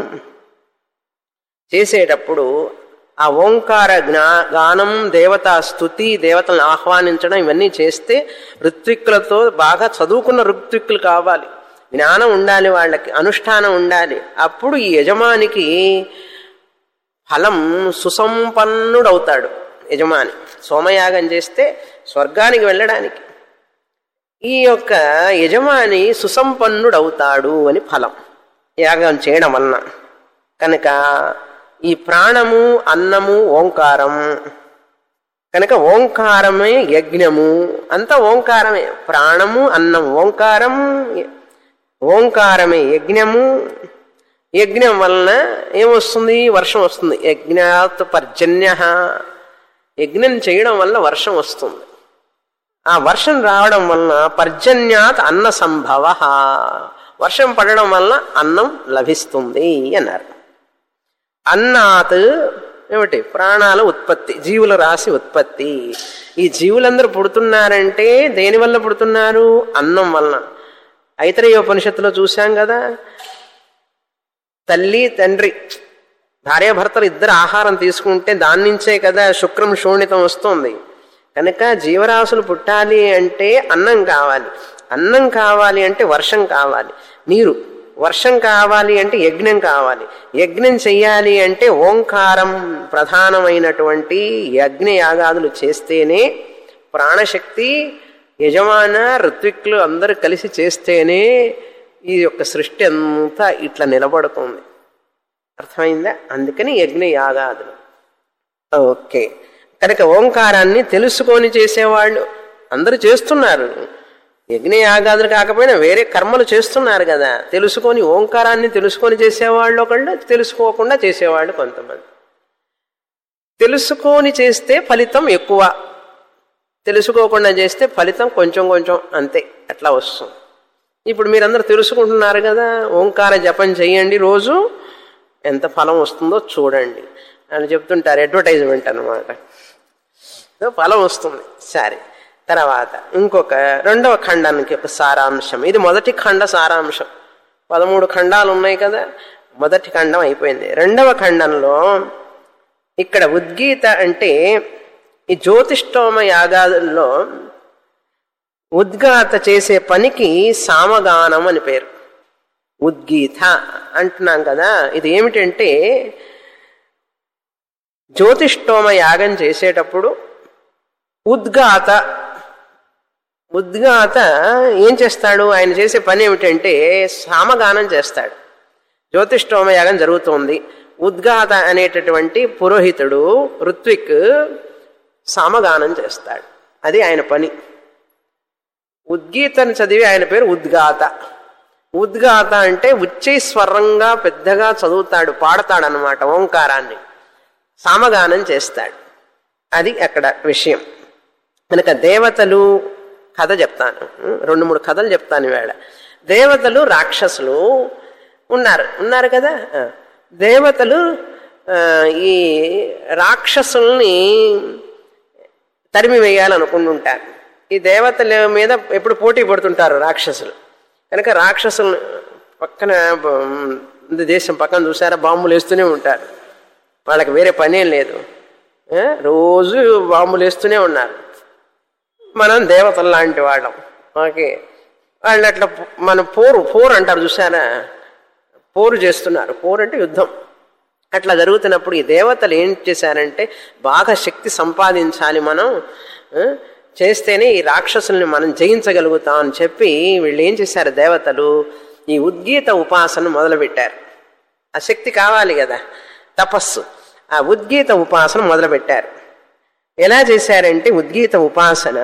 Speaker 1: చేసేటప్పుడు ఆ ఓంకార జ్ఞా గానం దేవతా స్థుతి దేవతలను ఆహ్వానించడం ఇవన్నీ చేస్తే ఋత్విక్కులతో బాగా చదువుకున్న ఋత్విక్కులు కావాలి జ్ఞానం ఉండాలి వాళ్ళకి అనుష్ఠానం ఉండాలి అప్పుడు ఈ యజమానికి ఫలం సుసంపన్నుడవుతాడు యజమాని సోమయాగం చేస్తే స్వర్గానికి వెళ్ళడానికి ఈ యొక్క యజమాని సుసంపన్నుడవుతాడు అని ఫలం యాగం చేయడం వలన కనుక ఈ ప్రాణము అన్నము ఓంకారం కనుక ఓంకారమే యజ్ఞము అంతా ఓంకారమే ప్రాణము అన్నం ఓంకారం ఓంకారమే యజ్ఞము యజ్ఞం వలన ఏమొస్తుంది వర్షం వస్తుంది యజ్ఞాత్ పర్జన్య యజ్ఞం చేయడం వల్ల వర్షం వస్తుంది ఆ వర్షం రావడం వలన పర్జన్యాత్ అన్న సంభవ వర్షం పడడం వలన అన్నం లభిస్తుంది అన్నారు అన్నాత్ ఏమిటి ప్రాణాల ఉత్పత్తి జీవుల రాశి ఉత్పత్తి ఈ జీవులందరూ పుడుతున్నారంటే దేని వల్ల పుడుతున్నారు అన్నం వలన ఐతరేయోపనిషత్తులో చూశాం కదా తల్లి తండ్రి భార్యాభర్తలు ఇద్దరు ఆహారం తీసుకుంటే దాని నుంచే కదా శుక్రం శోణితం వస్తుంది కనుక జీవరాశులు పుట్టాలి అంటే అన్నం కావాలి అన్నం కావాలి అంటే వర్షం కావాలి నీరు వర్షం కావాలి అంటే యజ్ఞం కావాలి యజ్ఞం చెయ్యాలి అంటే ఓంకారం ప్రధానమైనటువంటి యజ్ఞ యాగాదులు చేస్తేనే ప్రాణశక్తి యజమాన ఋత్విక్లు అందరూ కలిసి చేస్తేనే ఈ యొక్క సృష్టి అంతా ఇట్లా నిలబడుతుంది అర్థమైందా అందుకని యజ్ఞ యాగాదులు ఓకే కనుక ఓంకారాన్ని తెలుసుకొని చేసేవాళ్ళు అందరూ చేస్తున్నారు యజ్ఞ యాగాదులు కాకపోయినా వేరే కర్మలు చేస్తున్నారు కదా తెలుసుకొని ఓంకారాన్ని తెలుసుకొని చేసేవాళ్ళు ఒకళ్ళు తెలుసుకోకుండా చేసేవాళ్ళు కొంతమంది తెలుసుకొని చేస్తే ఫలితం ఎక్కువ తెలుసుకోకుండా చేస్తే ఫలితం కొంచెం కొంచెం అంతే అట్లా వస్తుంది ఇప్పుడు మీరందరూ తెలుసుకుంటున్నారు కదా ఓంకార జపం చేయండి రోజు ఎంత ఫలం వస్తుందో చూడండి అని చెప్తుంటారు అడ్వర్టైజ్మెంట్ అనమాట ఫలం వస్తుంది సరే తర్వాత ఇంకొక రెండవ ఖండానికి ఒక సారాంశం ఇది మొదటి ఖండ సారాంశం పదమూడు ఖండాలు ఉన్నాయి కదా మొదటి ఖండం అయిపోయింది రెండవ ఖండంలో ఇక్కడ ఉద్గీత అంటే ఈ జ్యోతిష్టోమ యాగాదుల్లో ఉద్గాత చేసే పనికి సామగానం అని పేరు ఉద్గీత అంటున్నాం కదా ఇది ఏమిటంటే జ్యోతిష్టోమ యాగం చేసేటప్పుడు ఉద్గాత ఉద్గాత ఏం చేస్తాడు ఆయన చేసే పని ఏమిటంటే సామగానం చేస్తాడు జ్యోతిష్టోమ యాగం జరుగుతోంది ఉద్గాత అనేటటువంటి పురోహితుడు ఋత్విక్ సామగానం చేస్తాడు అది ఆయన పని ఉద్గీతను చదివి ఆయన పేరు ఉద్గాత ఉద్గాత అంటే ఉచ్చైస్వరంగా పెద్దగా చదువుతాడు పాడతాడనమాట ఓంకారాన్ని సామగానం చేస్తాడు అది అక్కడ విషయం కనుక దేవతలు కథ చెప్తాను రెండు మూడు కథలు చెప్తాను ఈవేళ దేవతలు రాక్షసులు ఉన్నారు ఉన్నారు కదా దేవతలు ఈ రాక్షసుల్ని తరిమి వేయాలనుకుంటుంటారు ఈ దేవతల మీద ఎప్పుడు పోటీ పడుతుంటారు రాక్షసులు కనుక రాక్షసులు పక్కన దేశం పక్కన చూసారా బాంబులు వేస్తూనే ఉంటారు వాళ్ళకి వేరే పనేం లేదు రోజు బాంబులు వేస్తూనే ఉన్నారు మనం దేవతలు లాంటి వాళ్ళం ఓకే వాళ్ళు అట్లా మన పోరు పోరు అంటారు చూసారా పోరు చేస్తున్నారు పోరు అంటే యుద్ధం అట్లా జరుగుతున్నప్పుడు ఈ దేవతలు ఏం చేశారంటే బాగా శక్తి సంపాదించాలి మనం చేస్తేనే ఈ రాక్షసుల్ని మనం జయించగలుగుతాం అని చెప్పి వీళ్ళు ఏం చేశారు దేవతలు ఈ ఉద్గీత ఉపాసన మొదలుపెట్టారు ఆ శక్తి కావాలి కదా తపస్సు ఆ ఉద్గీత ఉపాసన మొదలుపెట్టారు ఎలా చేశారంటే ఉద్గీత ఉపాసన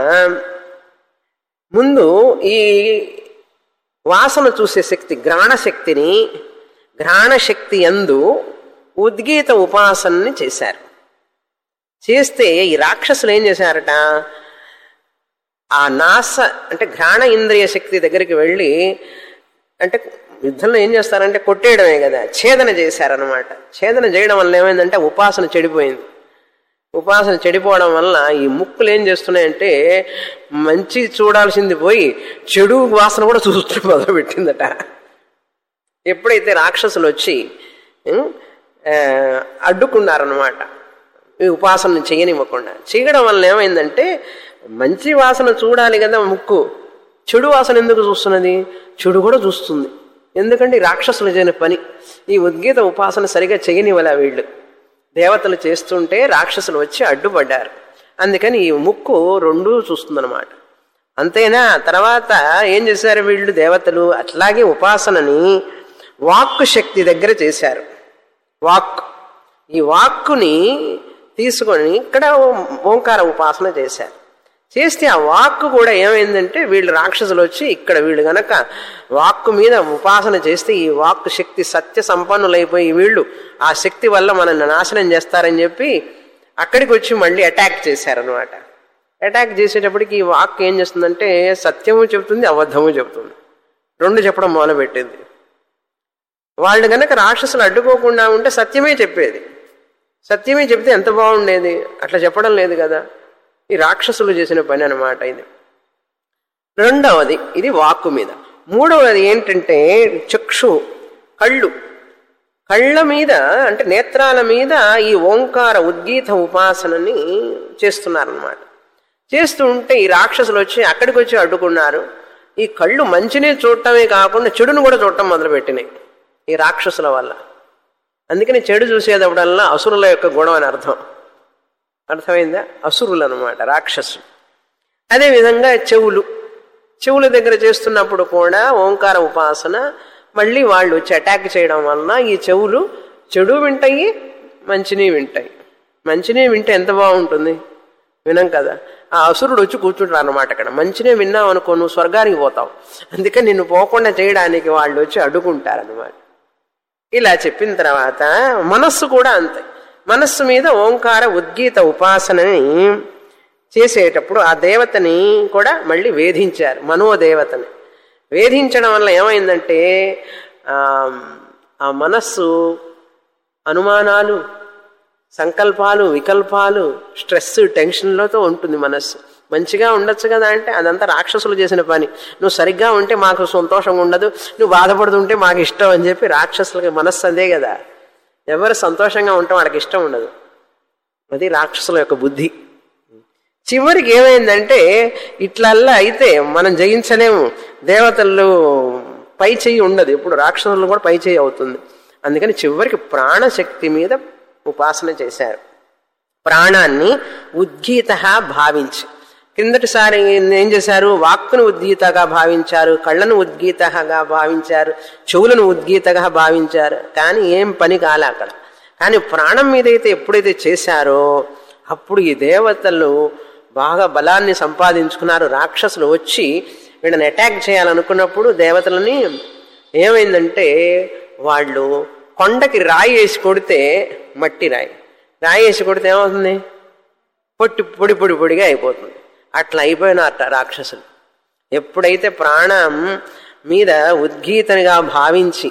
Speaker 1: ముందు ఈ వాసన చూసే శక్తి గ్రహణ శక్తిని గ్రహణ శక్తి ఎందు ఉద్గీత ఉపాసనని చేశారు చేస్తే ఈ రాక్షసులు ఏం చేశారట ఆ నాస అంటే ఘ్రాణ ఇంద్రియ శక్తి దగ్గరికి వెళ్ళి అంటే యుద్ధంలో ఏం చేస్తారంటే కొట్టేయడమే కదా ఛేదన చేశారనమాట ఛేదన చేయడం వల్ల ఏమైందంటే ఉపాసన చెడిపోయింది ఉపాసన చెడిపోవడం వల్ల ఈ ముక్కులు ఏం చేస్తున్నాయంటే మంచి చూడాల్సింది పోయి చెడు వాసన కూడా చూస్తూ మొదలుపెట్టిందట ఎప్పుడైతే రాక్షసులు వచ్చి అడ్డుకున్నారనమాట ఈ ఉపాసన చేయనివ్వకుండా చేయడం వల్ల ఏమైందంటే మంచి వాసన చూడాలి కదా ముక్కు చెడు వాసన ఎందుకు చూస్తున్నది చెడు కూడా చూస్తుంది ఎందుకంటే రాక్షసులు చేయని పని ఈ ఉద్గీత ఉపాసన సరిగా చేయనివ్వలే వీళ్ళు దేవతలు చేస్తుంటే రాక్షసులు వచ్చి అడ్డుపడ్డారు అందుకని ఈ ముక్కు రెండూ చూస్తుందన్నమాట అంతేనా తర్వాత ఏం చేశారు వీళ్ళు దేవతలు అట్లాగే ఉపాసనని వాక్కు శక్తి దగ్గర చేశారు వాక్ ఈ వాక్కుని తీసుకొని ఇక్కడ ఓంకార ఉపాసన చేశారు చేస్తే ఆ వాక్కు కూడా ఏమైందంటే వీళ్ళు రాక్షసులు వచ్చి ఇక్కడ వీళ్ళు గనక వాక్కు మీద ఉపాసన చేస్తే ఈ వాక్కు శక్తి సత్య సంపన్నులైపోయి వీళ్ళు ఆ శక్తి వల్ల మనల్ని నాశనం చేస్తారని చెప్పి అక్కడికి వచ్చి మళ్ళీ అటాక్ చేశారనమాట అటాక్ చేసేటప్పటికి ఈ వాక్ ఏం చేస్తుందంటే సత్యము చెబుతుంది అబద్ధము చెబుతుంది రెండు చెప్పడం మొదలుపెట్టింది వాళ్ళు గనక రాక్షసులు అడ్డుకోకుండా ఉంటే సత్యమే చెప్పేది సత్యమే చెప్తే ఎంత బాగుండేది అట్లా చెప్పడం లేదు కదా ఈ రాక్షసులు చేసిన పని అనమాట ఇది రెండవది ఇది వాక్కు మీద మూడవది ఏంటంటే చక్షు కళ్ళు కళ్ళ మీద అంటే నేత్రాల మీద ఈ ఓంకార ఉద్గీత ఉపాసనని చేస్తున్నారనమాట చేస్తూ ఉంటే ఈ రాక్షసులు వచ్చి అక్కడికి వచ్చి అడ్డుకున్నారు ఈ కళ్ళు మంచినే చూడటమే కాకుండా చెడును కూడా చూడటం మొదలుపెట్టినాయి ఈ రాక్షసుల వల్ల అందుకని చెడు చూసేటప్పుడల్లా అసురుల యొక్క గుణం అని అర్థం అర్థమైందా అసురులు అనమాట రాక్షసులు అదేవిధంగా చెవులు చెవుల దగ్గర చేస్తున్నప్పుడు కూడా ఓంకార ఉపాసన మళ్ళీ వాళ్ళు వచ్చి అటాక్ చేయడం వలన ఈ చెవులు చెడు వింటాయి మంచిని వింటాయి మంచినే వింటే ఎంత బాగుంటుంది వినం కదా ఆ అసురుడు వచ్చి కూర్చుంటారు అనమాట అక్కడ మంచినే విన్నావు అనుకో నువ్వు స్వర్గానికి పోతావు అందుకని నిన్ను పోకుండా చేయడానికి వాళ్ళు వచ్చి అడ్డుకుంటారనమాట ఇలా చెప్పిన తర్వాత మనస్సు కూడా అంతే మనస్సు మీద ఓంకార ఉద్గీత ఉపాసనని చేసేటప్పుడు ఆ దేవతని కూడా మళ్ళీ వేధించారు మనోదేవతని వేధించడం వల్ల ఏమైందంటే ఆ, ఆ మనస్సు అనుమానాలు సంకల్పాలు వికల్పాలు స్ట్రెస్ టెన్షన్లతో ఉంటుంది మనస్సు మంచిగా ఉండొచ్చు కదా అంటే అదంతా రాక్షసులు చేసిన పని నువ్వు సరిగ్గా ఉంటే మాకు సంతోషంగా ఉండదు నువ్వు బాధపడుతుంటే మాకు ఇష్టం అని చెప్పి రాక్షసులకి మనస్సు అదే కదా ఎవరు సంతోషంగా ఉంటే వాళ్ళకి ఇష్టం ఉండదు అది రాక్షసుల యొక్క బుద్ధి చివరికి ఏమైందంటే ఇట్లల్లా అయితే మనం జయించలేము దేవతలు పై చెయ్యి ఉండదు ఇప్పుడు రాక్షసులు కూడా పై చెయ్యి అవుతుంది అందుకని చివరికి ప్రాణశక్తి మీద ఉపాసన చేశారు ప్రాణాన్ని ఉద్గీత భావించి కిందటిసారి ఏం చేశారు వాక్కును ఉద్గీతగా భావించారు కళ్ళను ఉద్గీతగా భావించారు చెవులను ఉద్గీతగా భావించారు కానీ ఏం పని కాలే అక్కడ కానీ ప్రాణం మీదైతే ఎప్పుడైతే చేశారో అప్పుడు ఈ దేవతలు బాగా బలాన్ని సంపాదించుకున్నారు రాక్షసులు వచ్చి వీళ్ళని అటాక్ చేయాలనుకున్నప్పుడు దేవతలని ఏమైందంటే వాళ్ళు కొండకి రాయి వేసి కొడితే మట్టి రాయి రాయి వేసి కొడితే ఏమవుతుంది పొట్టి పొడి పొడి పొడిగా అయిపోతుంది అట్లా అయిపోయినారట రాక్షసులు ఎప్పుడైతే ప్రాణం మీద ఉద్గీతనిగా భావించి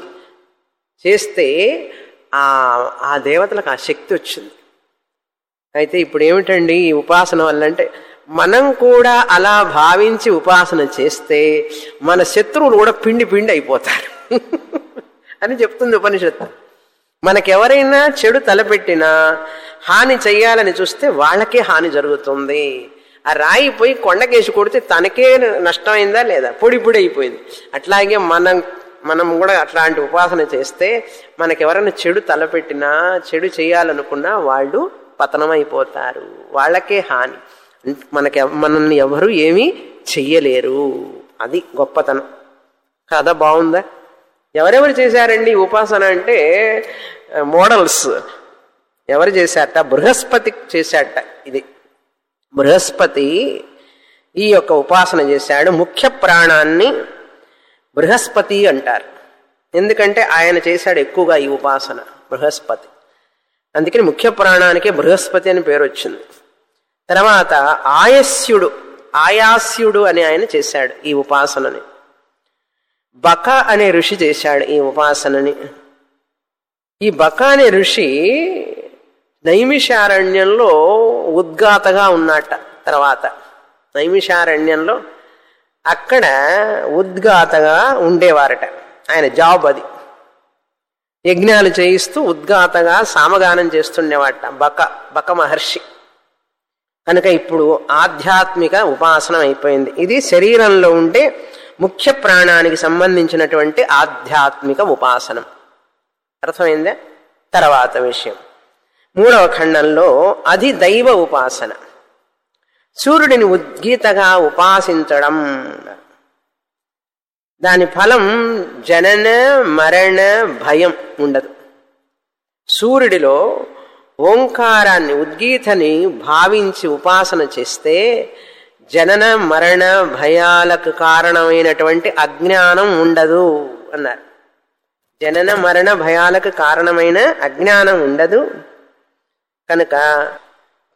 Speaker 1: చేస్తే ఆ ఆ దేవతలకు ఆ శక్తి వచ్చింది అయితే ఇప్పుడు ఏమిటండి ఈ ఉపాసన వల్ల అంటే మనం కూడా అలా భావించి ఉపాసన చేస్తే మన శత్రువులు కూడా పిండి పిండి అయిపోతారు అని చెప్తుంది ఉపనిషత్తు మనకెవరైనా చెడు తలపెట్టినా హాని చెయ్యాలని చూస్తే వాళ్ళకే హాని జరుగుతుంది ఆ రాయి పోయి కొండకేసి కొడితే తనకే నష్టమైందా లేదా పొడి పొడి అయిపోయింది అట్లాగే మనం మనం కూడా అట్లాంటి ఉపాసన చేస్తే మనకెవరైనా చెడు తలపెట్టినా చెడు చేయాలనుకున్నా వాళ్ళు పతనమైపోతారు వాళ్ళకే హాని మనకి మనల్ని ఎవరు ఏమీ చెయ్యలేరు అది గొప్పతనం కథ బాగుందా ఎవరెవరు చేశారండి ఈ ఉపాసన అంటే మోడల్స్ ఎవరు చేశారట బృహస్పతి చేశాట ఇది బృహస్పతి ఈ యొక్క ఉపాసన చేశాడు ముఖ్య ప్రాణాన్ని బృహస్పతి అంటారు ఎందుకంటే ఆయన చేశాడు ఎక్కువగా ఈ ఉపాసన బృహస్పతి అందుకని ముఖ్య ప్రాణానికే బృహస్పతి అని పేరు వచ్చింది తర్వాత ఆయస్యుడు ఆయాస్యుడు అని ఆయన చేశాడు ఈ ఉపాసనని బక అనే ఋషి చేశాడు ఈ ఉపాసనని ఈ బక అనే ఋషి నైమిషారణ్యంలో ఉద్గాతగా ఉన్నట్ట తర్వాత నైమిషారణ్యంలో అక్కడ ఉద్గాతగా ఉండేవారట ఆయన జాబ్ అది యజ్ఞాలు చేయిస్తూ ఉద్గాతగా సామగానం చేస్తుండేవాట బక బక మహర్షి కనుక ఇప్పుడు ఆధ్యాత్మిక ఉపాసన అయిపోయింది ఇది శరీరంలో ఉండే ముఖ్య ప్రాణానికి సంబంధించినటువంటి ఆధ్యాత్మిక ఉపాసనం అర్థమైందా తర్వాత విషయం మూడవ ఖండంలో అది దైవ ఉపాసన సూర్యుడిని ఉద్గీతగా ఉపాసించడం దాని ఫలం జనన మరణ భయం ఉండదు సూర్యుడిలో ఓంకారాన్ని ఉద్గీతని భావించి ఉపాసన చేస్తే జనన మరణ భయాలకు కారణమైనటువంటి అజ్ఞానం ఉండదు అన్నారు జనన మరణ భయాలకు కారణమైన అజ్ఞానం ఉండదు కనుక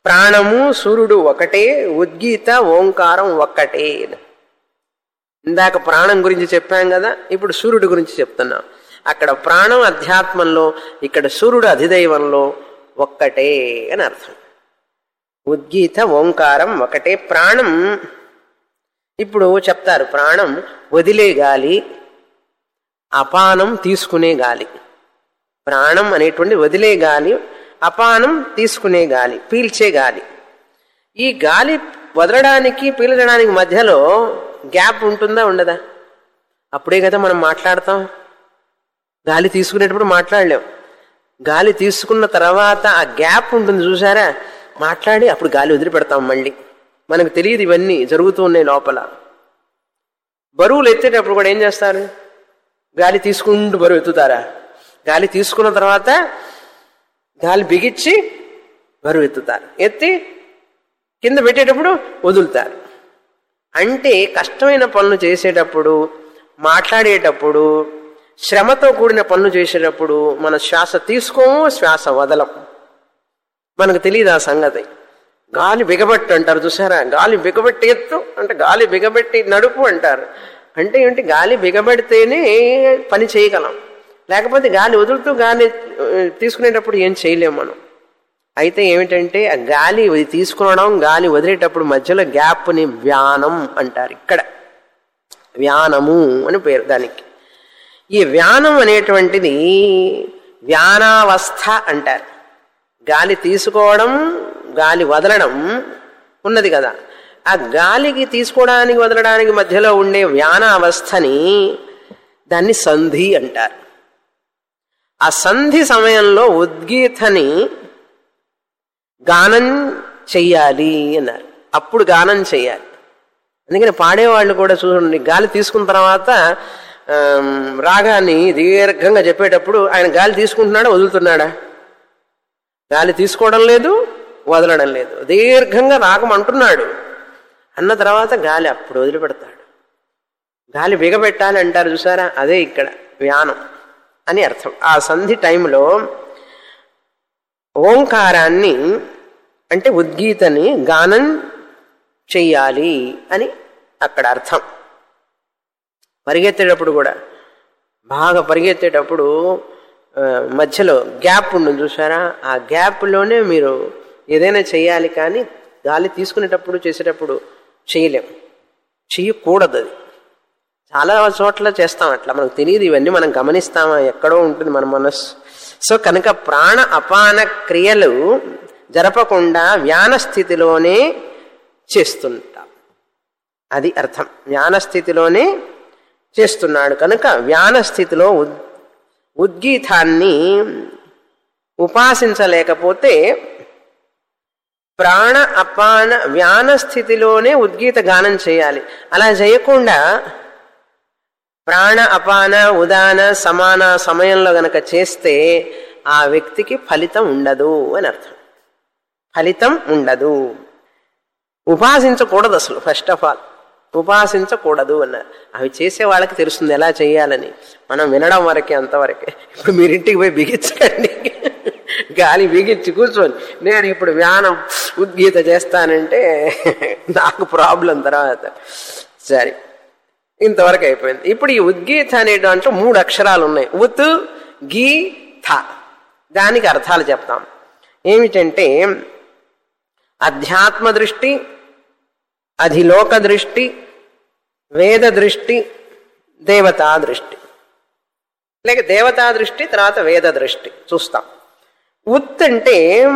Speaker 1: ప్రాణము సూర్యుడు ఒకటే ఉద్గీత ఓంకారం ఒక్కటే ఇందాక ప్రాణం గురించి చెప్పాం కదా ఇప్పుడు సూర్యుడి గురించి చెప్తున్నాం అక్కడ ప్రాణం అధ్యాత్మంలో ఇక్కడ సూర్యుడు అధిదైవంలో ఒక్కటే అని అర్థం ఉద్గీత ఓంకారం ఒకటే ప్రాణం ఇప్పుడు చెప్తారు ప్రాణం వదిలే గాలి అపానం తీసుకునే గాలి ప్రాణం అనేటువంటి వదిలే గాలి అపానం తీసుకునే గాలి పీల్చే గాలి ఈ గాలి వదలడానికి పీల్చడానికి మధ్యలో గ్యాప్ ఉంటుందా ఉండదా అప్పుడే కదా మనం మాట్లాడతాం గాలి తీసుకునేటప్పుడు మాట్లాడలేం గాలి తీసుకున్న తర్వాత ఆ గ్యాప్ ఉంటుంది చూసారా మాట్లాడి అప్పుడు గాలి వదిలిపెడతాం మళ్ళీ మనకు తెలియదు ఇవన్నీ జరుగుతూ ఉన్నాయి లోపల బరువులు ఎత్తేటప్పుడు కూడా ఏం చేస్తారు గాలి తీసుకుంటూ బరువు ఎత్తుతారా గాలి తీసుకున్న తర్వాత గాలి బిగించి బరువు ఎత్తుతారు ఎత్తి కింద పెట్టేటప్పుడు వదులుతారు అంటే కష్టమైన పనులు చేసేటప్పుడు మాట్లాడేటప్పుడు శ్రమతో కూడిన పనులు చేసేటప్పుడు మన శ్వాస తీసుకోము శ్వాస వదలం మనకు తెలియదు ఆ సంగతి గాలి బిగబట్టు అంటారు చూసారా గాలి బిగబెట్టి ఎత్తు అంటే గాలి బిగబెట్టి నడుపు అంటారు అంటే ఏంటి గాలి బిగబెడితేనే పని చేయగలం లేకపోతే గాలి వదులుతూ గాలి ఆ, తీసుకునేటప్పుడు ఏం చేయలేము మనం అయితే ఏమిటంటే ఆ గాలి ఇది తీసుకునడం గాలి వదిలేటప్పుడు మధ్యలో గ్యాప్ని వ్యానం అంటారు ఇక్కడ వ్యానము అని పేరు దానికి ఈ వ్యానం అనేటువంటిది వ్యానావస్థ అంటారు గాలి తీసుకోవడం గాలి వదలడం ఉన్నది కదా ఆ గాలికి తీసుకోవడానికి వదలడానికి మధ్యలో ఉండే వ్యాన అవస్థని దాన్ని సంధి అంటారు ఆ సంధి సమయంలో ఉద్గీతని గానం చెయ్యాలి అన్నారు అప్పుడు గానం చెయ్యాలి అందుకని పాడేవాళ్ళు కూడా చూడండి గాలి తీసుకున్న తర్వాత ఆమ్, రాగాన్ని దీర్ఘంగా చెప్పేటప్పుడు ఆయన గాలి తీసుకుంటున్నాడా వదులుతున్నాడా గాలి తీసుకోవడం లేదు వదలడం లేదు దీర్ఘంగా రాగం అంటున్నాడు అన్న తర్వాత గాలి అప్పుడు వదిలిపెడతాడు గాలి బిగబెట్టాలి అంటారు చూసారా అదే ఇక్కడ వ్యానం అని అర్థం ఆ సంధి టైంలో ఓంకారాన్ని అంటే ఉద్గీతని గానం చెయ్యాలి అని అక్కడ అర్థం పరిగెత్తేటప్పుడు కూడా బాగా పరిగెత్తేటప్పుడు ఆ, మధ్యలో గ్యాప్ ఉంటుంది చూసారా ఆ గ్యాప్లోనే మీరు ఏదైనా చేయాలి కానీ గాలి తీసుకునేటప్పుడు చేసేటప్పుడు చేయలేం చెయ్యకూడదు అది చాలా చోట్ల చేస్తాం అట్లా మనకు తెలియదు ఇవన్నీ మనం గమనిస్తామా ఎక్కడో ఉంటుంది మన మనస్సు సో కనుక ప్రాణ అపాన క్రియలు జరపకుండా వ్యాన స్థితిలోనే చేస్తుంటాం అది అర్థం వ్యాన స్థితిలోనే చేస్తున్నాడు కనుక వ్యాన స్థితిలో ఉద్ ఉద్గీతాన్ని ఉపాసించలేకపోతే ప్రాణ అపాన వ్యాన స్థితిలోనే ఉద్గీత గానం చేయాలి అలా చేయకుండా ప్రాణ అపాన ఉదాన సమాన సమయంలో గనక చేస్తే ఆ వ్యక్తికి ఫలితం ఉండదు అని అర్థం ఫలితం ఉండదు ఉపాసించకూడదు అసలు ఫస్ట్ ఆఫ్ ఆల్ ఉపాసించకూడదు అన్నారు అవి చేసే వాళ్ళకి తెలుస్తుంది ఎలా చేయాలని మనం వినడం వరకే అంతవరకే ఇప్పుడు మీరు ఇంటికి పోయి బిగించకండి గాలి బిగించి కూర్చొని నేను ఇప్పుడు వ్యానం ఉద్గీత చేస్తానంటే నాకు ప్రాబ్లం తర్వాత సరే ఇంతవరకు అయిపోయింది ఇప్పుడు ఈ ఉద్గీత అనే దాంట్లో మూడు అక్షరాలు ఉన్నాయి ఉత్ గీ థ దానికి అర్థాలు చెప్తాం ఏమిటంటే అధ్యాత్మ దృష్టి అధిలోక దృష్టి వేద దృష్టి దేవతా దృష్టి లేక దేవతా దృష్టి తర్వాత వేద దృష్టి చూస్తాం ఉత్ అంటే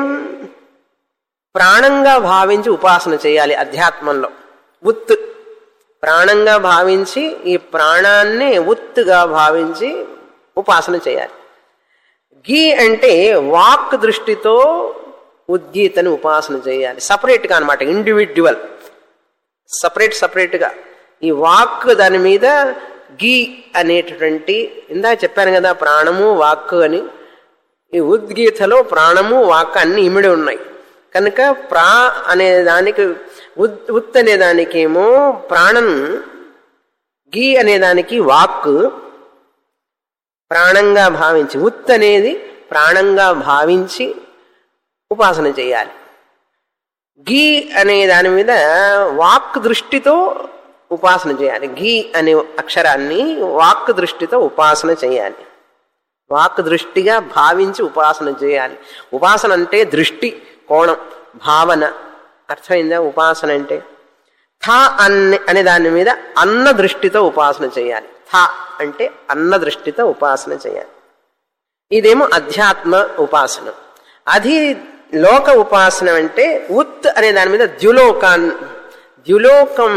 Speaker 1: ప్రాణంగా భావించి ఉపాసన చేయాలి అధ్యాత్మంలో ఉత్ ప్రాణంగా భావించి ఈ ప్రాణాన్ని ఉత్తుగా భావించి ఉపాసన చేయాలి గీ అంటే వాక్ దృష్టితో ఉద్గీతని ఉపాసన చేయాలి సపరేట్గా అనమాట ఇండివిడ్యువల్ సపరేట్ సపరేట్గా ఈ వాక్ దాని మీద గీ అనేటటువంటి ఇందా చెప్పాను కదా ప్రాణము వాక్ అని ఈ ఉద్గీతలో ప్రాణము వాక్ అన్ని ఇమిడి ఉన్నాయి కనుక ప్రా అనే దానికి ఉత్ ఉత్ అనే దానికేమో ప్రాణం గీ అనే దానికి వాక్ ప్రాణంగా భావించి ఉత్ అనేది ప్రాణంగా భావించి ఉపాసన చేయాలి గీ అనే దాని మీద వాక్ దృష్టితో ఉపాసన చేయాలి గీ అనే అక్షరాన్ని వాక్ దృష్టితో ఉపాసన చేయాలి వాక్ దృష్టిగా భావించి ఉపాసన చేయాలి ఉపాసన అంటే దృష్టి కోణం భావన అర్థమైందా ఉపాసన అంటే థ అనే అనే దాని మీద అన్న దృష్టితో ఉపాసన చేయాలి థ అంటే అన్న దృష్టితో ఉపాసన చేయాలి ఇదేమో అధ్యాత్మ ఉపాసన అది లోక ఉపాసన అంటే ఉత్ అనే దాని మీద ద్యులోకాన్ ద్యులోకం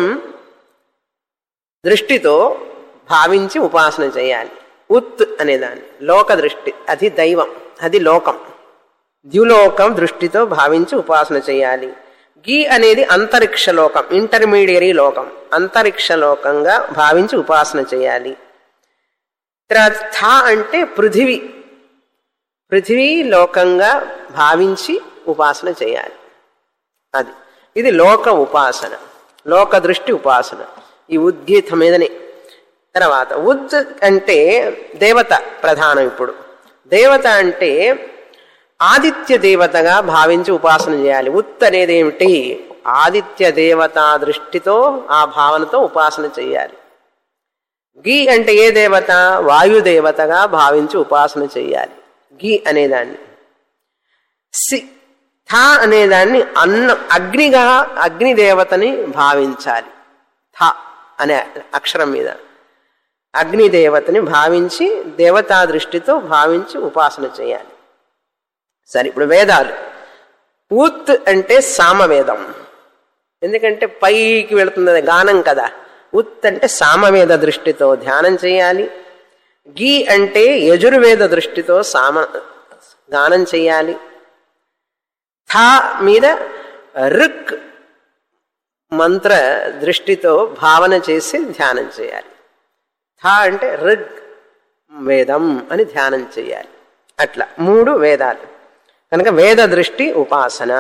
Speaker 1: దృష్టితో భావించి ఉపాసన చేయాలి ఉత్ అనేదాన్ని లోక దృష్టి అది దైవం అది లోకం ద్యులోకం దృష్టితో భావించి ఉపాసన చేయాలి గీ అనేది అంతరిక్ష లోకం ఇంటర్మీడియరీ లోకం అంతరిక్ష లోకంగా భావించి ఉపాసన చేయాలి తర్వాత థ అంటే పృథివీ పృథివీ లోకంగా భావించి ఉపాసన చేయాలి అది ఇది లోక ఉపాసన లోక దృష్టి ఉపాసన ఈ ఉద్గీత మీదనే తర్వాత ఉద్ అంటే దేవత ప్రధానం ఇప్పుడు దేవత అంటే ఆదిత్య దేవతగా భావించి ఉపాసన చేయాలి ఉత్ అనేది ఏమిటి ఆదిత్య దేవత దృష్టితో ఆ భావనతో ఉపాసన చేయాలి గీ అంటే ఏ దేవత వాయుదేవతగా భావించి ఉపాసన చేయాలి గీ అనేదాన్ని సి థ అనేదాన్ని అన్న అగ్నిగా అగ్నిదేవతని భావించాలి థ అనే అక్షరం మీద అగ్నిదేవతని భావించి దేవతా దృష్టితో భావించి ఉపాసన చేయాలి సరే ఇప్పుడు వేదాలు ఉత్ అంటే సామవేదం ఎందుకంటే పైకి వెళుతుంది గానం కదా ఉత్ అంటే సామవేద దృష్టితో ధ్యానం చేయాలి గీ అంటే యజుర్వేద దృష్టితో సామ గానం చేయాలి థా మీద రుక్ మంత్ర దృష్టితో భావన చేసి ధ్యానం చేయాలి థా అంటే ఋగ్ వేదం అని ధ్యానం చేయాలి అట్లా మూడు వేదాలు కనుక వేద దృష్టి ఉపాసన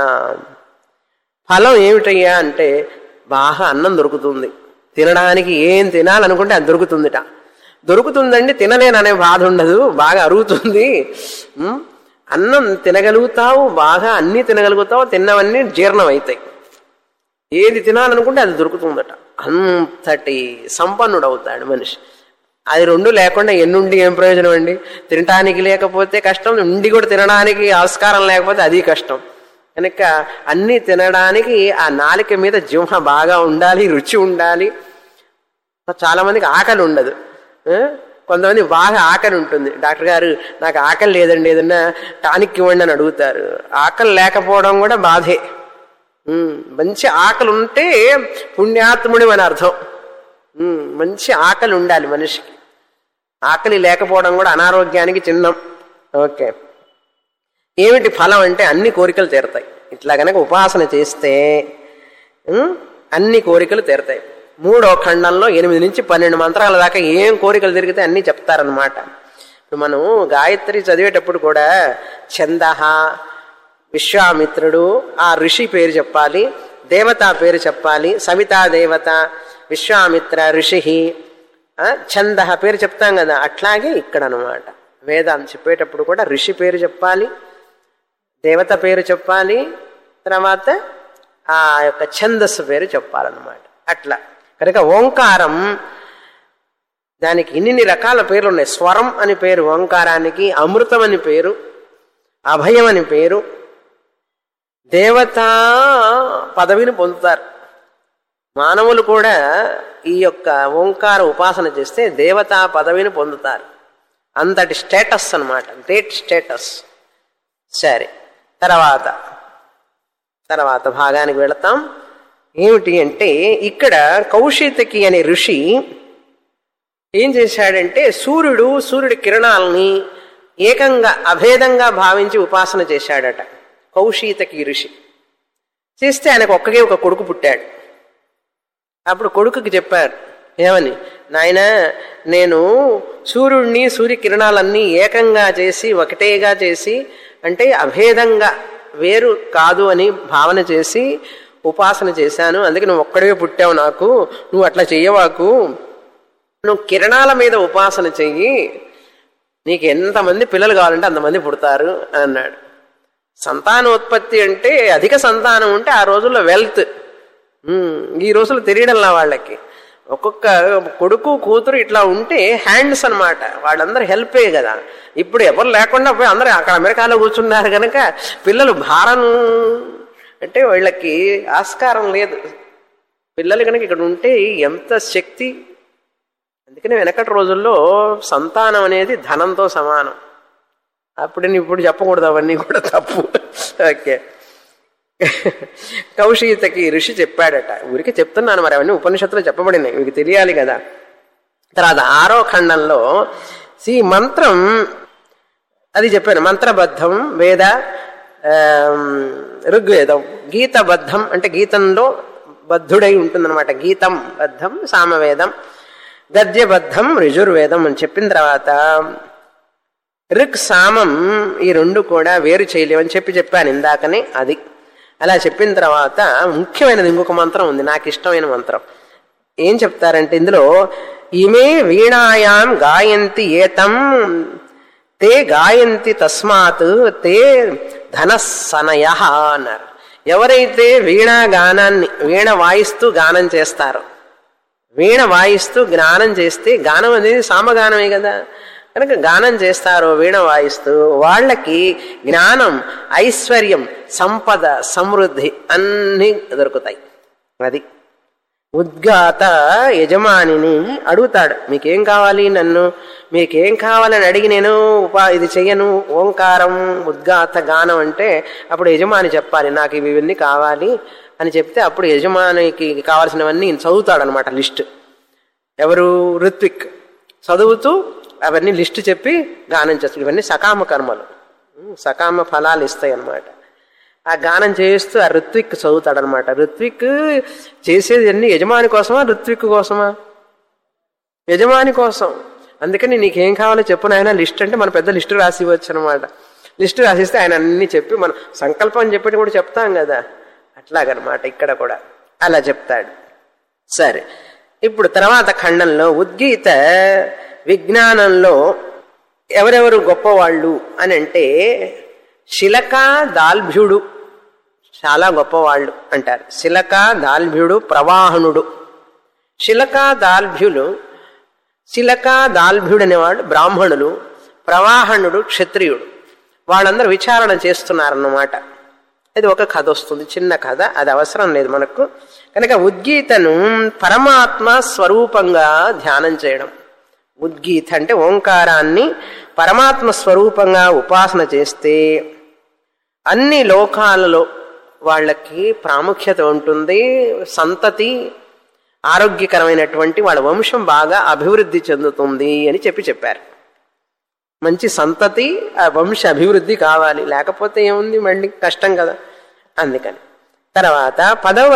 Speaker 1: ఫలం ఏమిటయ్యా అంటే బాగా అన్నం దొరుకుతుంది తినడానికి ఏం తినాలనుకుంటే అది దొరుకుతుందిట దొరుకుతుందండి తినలేననే బాధ ఉండదు బాగా అరుగుతుంది ఉమ్, అన్నం తినగలుగుతావు బాగా అన్నీ తినగలుగుతావు తిన్నవన్నీ జీర్ణం అవుతాయి ఏది తినాలనుకుంటే అది దొరుకుతుందట అంతటి సంపన్నుడు అవుతాడు మనిషి అది రెండు లేకుండా ఎన్నుండి ఏం ప్రయోజనం అండి తినటానికి లేకపోతే కష్టం ఉండి కూడా తినడానికి ఆస్కారం లేకపోతే అది కష్టం కనుక అన్నీ తినడానికి ఆ నాలిక మీద జింహ బాగా ఉండాలి రుచి ఉండాలి చాలా మందికి ఆకలి ఉండదు ఆ? కొంతమంది బాగా ఆకలి ఉంటుంది డాక్టర్ గారు నాకు ఆకలి లేదండి ఏదన్నా టానిక్ ఇవ్వండి అని అడుగుతారు ఆకలి లేకపోవడం కూడా బాధే ఉమ్, మంచి ఆకలి ఉంటే పుణ్యాత్ముడి అని అర్థం ఉమ్, మంచి ఆకలి ఉండాలి మనిషికి ఆకలి లేకపోవడం కూడా అనారోగ్యానికి చిహ్నం ఓకే ఏమిటి ఫలం అంటే అన్ని కోరికలు తీరతాయి ఇట్లా గనక ఉపాసన చేస్తే ఉమ్, అన్ని కోరికలు తీరతాయి మూడో ఖండంలో ఎనిమిది నుంచి పన్నెండు మంత్రాల దాకా ఏం కోరికలు తిరిగితే అన్నీ చెప్తారనమాట ఇప్పుడు మనం గాయత్రి చదివేటప్పుడు కూడా ఛందహ విశ్వామిత్రుడు ఆ ఋషి పేరు చెప్పాలి దేవత పేరు చెప్పాలి సవితా దేవత విశ్వామిత్ర ఋషి ఛంద పేరు చెప్తాం కదా అట్లాగే ఇక్కడ అనమాట వేదాన్ని చెప్పేటప్పుడు కూడా ఋషి పేరు చెప్పాలి దేవత పేరు చెప్పాలి తర్వాత ఆ యొక్క ఛందస్సు పేరు చెప్పాలన్నమాట అట్లా కనుక ఓంకారం దానికి ఇన్ని రకాల పేర్లు ఉన్నాయి స్వరం అని పేరు ఓంకారానికి అమృతం అని పేరు అభయం అని పేరు దేవతా పదవిని పొందుతారు మానవులు కూడా ఈ యొక్క ఓంకార ఉపాసన చేస్తే దేవతా పదవిని పొందుతారు అంతటి స్టేటస్ అన్నమాట గ్రేట్ స్టేటస్ సరే తర్వాత తర్వాత భాగానికి వెళతాం ఏమిటి అంటే ఇక్కడ కౌశితకి అనే ఋషి ఏం చేశాడంటే సూర్యుడు సూర్యుడి కిరణాలని ఏకంగా అభేదంగా భావించి ఉపాసన చేశాడట కౌశీతకి ఋషి చేస్తే ఆయనకు ఒక్కగే ఒక కొడుకు పుట్టాడు అప్పుడు కొడుకుకి చెప్పారు ఏమని నాయన నేను సూర్యుడిని సూర్యకిరణాలన్నీ ఏకంగా చేసి ఒకటేగా చేసి అంటే అభేదంగా వేరు కాదు అని భావన చేసి ఉపాసన చేశాను అందుకే నువ్వు ఒక్కడే పుట్టావు నాకు నువ్వు అట్లా చెయ్యవాకు నువ్వు కిరణాల మీద ఉపాసన చెయ్యి నీకు ఎంతమంది పిల్లలు కావాలంటే అంతమంది పుడతారు అని అన్నాడు సంతానోత్పత్తి అంటే అధిక సంతానం ఉంటే ఆ రోజుల్లో వెల్త్ ఈ రోజులు తెలియడంలా వాళ్ళకి ఒక్కొక్క కొడుకు కూతురు ఇట్లా ఉంటే హ్యాండ్స్ అన్నమాట వాళ్ళందరూ హెల్పే కదా ఇప్పుడు ఎవరు లేకుండా పోయి అందరూ అక్కడ అమెరికాలో కూర్చున్నారు కనుక పిల్లలు భారం అంటే వీళ్ళకి ఆస్కారం లేదు పిల్లలు కనుక ఇక్కడ ఉంటే ఎంత శక్తి అందుకని వెనకటి రోజుల్లో సంతానం అనేది ధనంతో సమానం అప్పుడు నేను ఇప్పుడు చెప్పకూడదు అవన్నీ కూడా తప్పు ఓకే కౌశీతకి ఋషి చెప్పాడట ఊరికి చెప్తున్నాను మరి అవన్నీ ఉపనిషత్తులు చెప్పబడినాయి మీకు తెలియాలి కదా తర్వాత ఆరో ఖండంలో ఈ మంత్రం అది చెప్పాను మంత్రబద్ధం వేద ఋగ్వేదం గీతబద్ధం అంటే గీతంలో బద్ధుడై ఉంటుందన్నమాట గీతం బద్ధం సామవేదం గద్యబద్ధం రిజుర్వేదం అని చెప్పిన తర్వాత ఋక్ సామం ఈ రెండు కూడా వేరు చేయలేవని చెప్పి చెప్పాను ఇందాకనే అది అలా చెప్పిన తర్వాత ముఖ్యమైనది ఇంకొక మంత్రం ఉంది నాకు ఇష్టమైన మంత్రం ఏం చెప్తారంటే ఇందులో ఇమే వీణాయాం గాయంతి ఏతం తే గాయంతి తస్మాత్ తే ధనస్సనయ అన్నారు ఎవరైతే వీణా గానాన్ని వీణ వాయిస్తూ గానం చేస్తారో వీణ వాయిస్తూ గానం చేస్తే గానం అనేది సామగానమే కదా కనుక గానం చేస్తారో వీణ వాయిస్తూ వాళ్ళకి జ్ఞానం ఐశ్వర్యం సంపద సమృద్ధి అన్నీ దొరుకుతాయి అది ఉద్గాత యజమానిని అడుగుతాడు మీకేం కావాలి నన్ను మీకేం కావాలని అడిగి నేను ఉపా ఇది చెయ్యను ఓంకారం ఉద్గాత గానం అంటే అప్పుడు యజమాని చెప్పాలి నాకు ఇవి ఇవన్నీ కావాలి అని చెప్తే అప్పుడు యజమానికి కావాల్సినవన్నీ చదువుతాడనమాట లిస్ట్ ఎవరు ఋత్విక్ చదువుతూ అవన్నీ లిస్టు చెప్పి గానం చేస్తాడు ఇవన్నీ సకామ కర్మలు సకామ ఫలాలు ఇస్తాయి అన్నమాట ఆ గానం చేస్తూ ఆ ఋత్విక్ చదువుతాడు అనమాట ఋత్విక్ చేసేది అన్ని యజమాని కోసమా ఋత్విక్ కోసమా యజమాని కోసం అందుకని నీకేం కావాలో చెప్పు నాయన లిస్ట్ అంటే మన పెద్ద లిస్టు రాసి ఇవ్వచ్చు అనమాట లిస్టు రాసిస్తే ఆయన అన్ని చెప్పి మనం సంకల్పం చెప్పి కూడా చెప్తాం కదా అట్లాగనమాట ఇక్కడ కూడా అలా చెప్తాడు సరే ఇప్పుడు తర్వాత ఖండంలో ఉద్గీత విజ్ఞానంలో ఎవరెవరు గొప్పవాళ్ళు అని అంటే శిలక దాల్భ్యుడు చాలా గొప్పవాళ్ళు అంటారు శిలక దాల్భ్యుడు ప్రవాహనుడు శిలక దాల్భ్యులు శిలక దాల్భ్యుడు అనేవాడు బ్రాహ్మణులు ప్రవాహనుడు క్షత్రియుడు వాళ్ళందరూ విచారణ చేస్తున్నారన్నమాట ఇది ఒక కథ వస్తుంది చిన్న కథ అది అవసరం లేదు మనకు కనుక ఉద్గీతను పరమాత్మ స్వరూపంగా ధ్యానం చేయడం ఉద్గీత అంటే ఓంకారాన్ని పరమాత్మ స్వరూపంగా ఉపాసన చేస్తే అన్ని లోకాలలో వాళ్ళకి ప్రాముఖ్యత ఉంటుంది సంతతి ఆరోగ్యకరమైనటువంటి వాళ్ళ వంశం బాగా అభివృద్ధి చెందుతుంది అని చెప్పి చెప్పారు మంచి సంతతి ఆ వంశ అభివృద్ధి కావాలి లేకపోతే ఏముంది మళ్ళీ కష్టం కదా అందుకని తర్వాత పదవ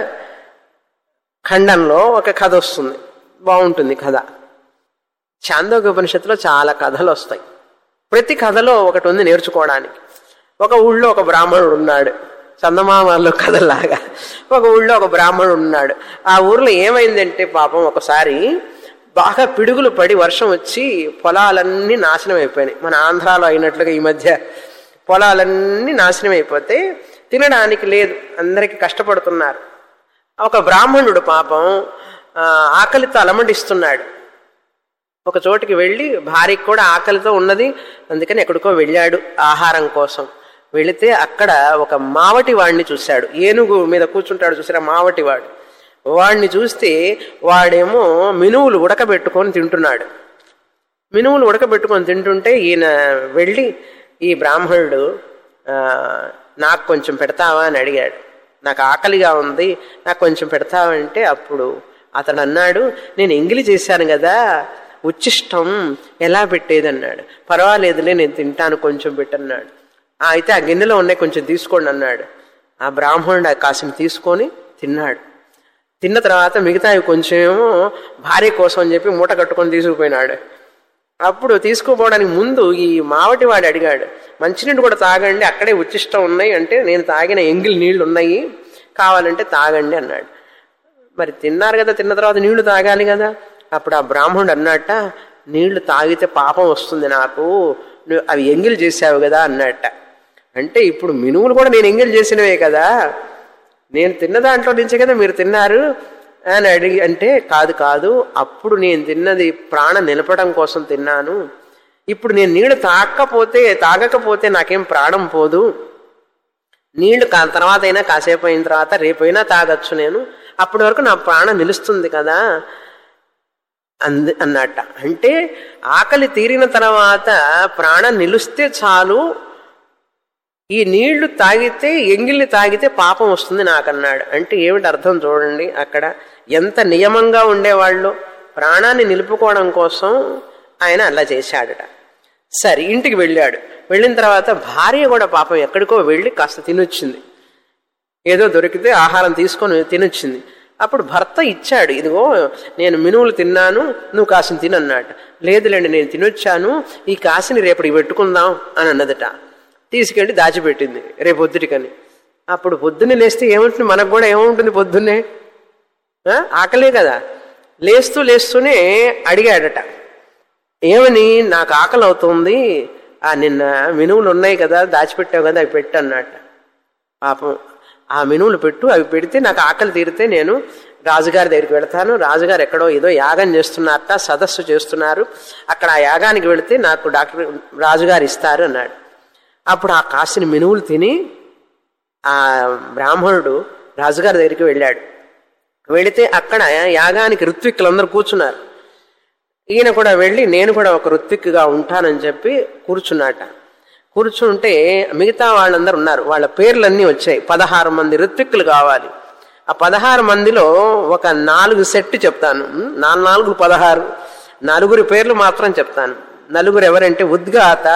Speaker 1: ఖండంలో ఒక కథ వస్తుంది బాగుంటుంది కథ చాందోగ్యోపనిషత్తులో చాలా కథలు వస్తాయి ప్రతి కథలో ఒకటి ఉంది నేర్చుకోవడానికి ఒక ఊళ్ళో ఒక బ్రాహ్మణుడు ఉన్నాడు చందమామలో కథలాగా ఒక ఊళ్ళో ఒక బ్రాహ్మణుడు ఉన్నాడు ఆ ఊర్లో ఏమైందంటే పాపం ఒకసారి బాగా పిడుగులు పడి వర్షం వచ్చి పొలాలన్నీ నాశనం అయిపోయినాయి మన ఆంధ్రాలో అయినట్లుగా ఈ మధ్య పొలాలన్నీ నాశనం అయిపోతే తినడానికి లేదు అందరికీ కష్టపడుతున్నారు ఒక బ్రాహ్మణుడు పాపం ఆకలితో అలమడిస్తున్నాడు ఒక చోటికి వెళ్ళి భార్యకి కూడా ఆకలితో ఉన్నది అందుకని ఎక్కడికో వెళ్ళాడు ఆహారం కోసం వెళితే అక్కడ ఒక మావటి వాడిని చూశాడు ఏనుగు మీద కూర్చుంటాడు చూసారా మావటి వాడు వాడిని చూస్తే వాడేమో మినువులు ఉడకబెట్టుకొని తింటున్నాడు మినువులు ఉడకబెట్టుకొని తింటుంటే ఈయన వెళ్ళి ఈ బ్రాహ్మణుడు నాకు కొంచెం పెడతావా అని అడిగాడు నాకు ఆకలిగా ఉంది నాకు కొంచెం పెడతావంటే అప్పుడు అతడు అన్నాడు నేను ఎంగిలి చేశాను కదా ఉచ్చిష్టం ఎలా పెట్టేది అన్నాడు పర్వాలేదులే నేను తింటాను కొంచెం పెట్టన్నాడు అయితే ఆ గిన్నెలో ఉన్నాయి కొంచెం తీసుకోండి అన్నాడు ఆ బ్రాహ్మణుడు ఆ కాసిన తీసుకొని తిన్నాడు తిన్న తర్వాత మిగతావి కొంచెమేమో భార్య కోసం అని చెప్పి మూట కట్టుకొని తీసుకుపోయినాడు అప్పుడు తీసుకుపోవడానికి ముందు ఈ మావటి వాడు అడిగాడు మంచినీళ్ళు కూడా తాగండి అక్కడే ఉచ్చిష్టం ఉన్నాయి అంటే నేను తాగిన ఎంగిల్ నీళ్లు ఉన్నాయి కావాలంటే తాగండి అన్నాడు మరి తిన్నారు కదా తిన్న తర్వాత నీళ్లు తాగాలి కదా అప్పుడు ఆ బ్రాహ్మణుడు అన్నట్ట నీళ్లు తాగితే పాపం వస్తుంది నాకు నువ్వు అవి ఎంగిల్ చేసావు కదా అన్నట్ట అంటే ఇప్పుడు మినుములు కూడా నేను ఎంగిల్ చేసినవే కదా నేను తిన్న దాంట్లో నుంచే కదా మీరు తిన్నారు అని అడిగి అంటే కాదు కాదు అప్పుడు నేను తిన్నది ప్రాణం నిలపడం కోసం తిన్నాను ఇప్పుడు నేను నీళ్లు తాగకపోతే తాగకపోతే నాకేం ప్రాణం పోదు నీళ్లు కా తర్వాత అయినా కాసేపు అయిన తర్వాత రేపైనా తాగొచ్చు నేను అప్పటి వరకు నా ప్రాణం నిలుస్తుంది కదా అంది అన్నట్ట అంటే ఆకలి తీరిన తర్వాత ప్రాణం నిలుస్తే చాలు ఈ నీళ్లు తాగితే ఎంగిల్ని తాగితే పాపం వస్తుంది నాకన్నాడు అంటే ఏమిటి అర్థం చూడండి అక్కడ ఎంత నియమంగా ఉండేవాళ్ళు ప్రాణాన్ని నిలుపుకోవడం కోసం ఆయన అలా చేశాడట సరే ఇంటికి వెళ్ళాడు వెళ్ళిన తర్వాత భార్య కూడా పాపం ఎక్కడికో వెళ్ళి కాస్త తినొచ్చింది ఏదో దొరికితే ఆహారం తీసుకొని తినొచ్చింది అప్పుడు భర్త ఇచ్చాడు ఇదిగో నేను మినువులు తిన్నాను నువ్వు కాసిన తినన్నాడు లేదులేండి నేను తినొచ్చాను ఈ కాసిని రేపటికి పెట్టుకుందాం అని అన్నదట తీసుకెళ్ళి దాచిపెట్టింది రేపు పొద్దుటికని అప్పుడు పొద్దున్నే లేస్తే ఏముంటుంది మనకు కూడా ఏముంటుంది పొద్దున్నే ఆ? ఆకలే కదా లేస్తూ లేస్తూనే అడిగాడట ఏమని నాకు ఆకలి అవుతుంది ఆ నిన్న మినువులు ఉన్నాయి కదా దాచిపెట్టావు కదా అవి పెట్టు అన్నట్ట పాపం ఆ మెనువులు పెట్టు అవి పెడితే నాకు ఆకలి తీరితే నేను రాజుగారి దగ్గరికి వెళ్తాను రాజుగారు ఎక్కడో ఏదో యాగం చేస్తున్నారట సదస్సు చేస్తున్నారు అక్కడ ఆ యాగానికి వెళితే నాకు డాక్టర్ రాజుగారు ఇస్తారు అన్నాడు అప్పుడు ఆ కాసిన మెనువులు తిని ఆ బ్రాహ్మణుడు రాజుగారి దగ్గరికి వెళ్ళాడు వెళితే అక్కడ యాగానికి ఋత్విక్కులందరూ కూర్చున్నారు ఈయన కూడా వెళ్ళి నేను కూడా ఒక ఋత్విక్గా ఉంటానని చెప్పి కూర్చున్నాట కూర్చుంటే మిగతా వాళ్ళందరూ ఉన్నారు వాళ్ళ పేర్లన్నీ వచ్చాయి పదహారు మంది ఋత్విక్కులు కావాలి ఆ పదహారు మందిలో ఒక నాలుగు సెట్ చెప్తాను ఉం? నాలుగు నాలుగు పదహారు నలుగురి పేర్లు మాత్రం చెప్తాను నలుగురు ఎవరంటే ఉద్గాత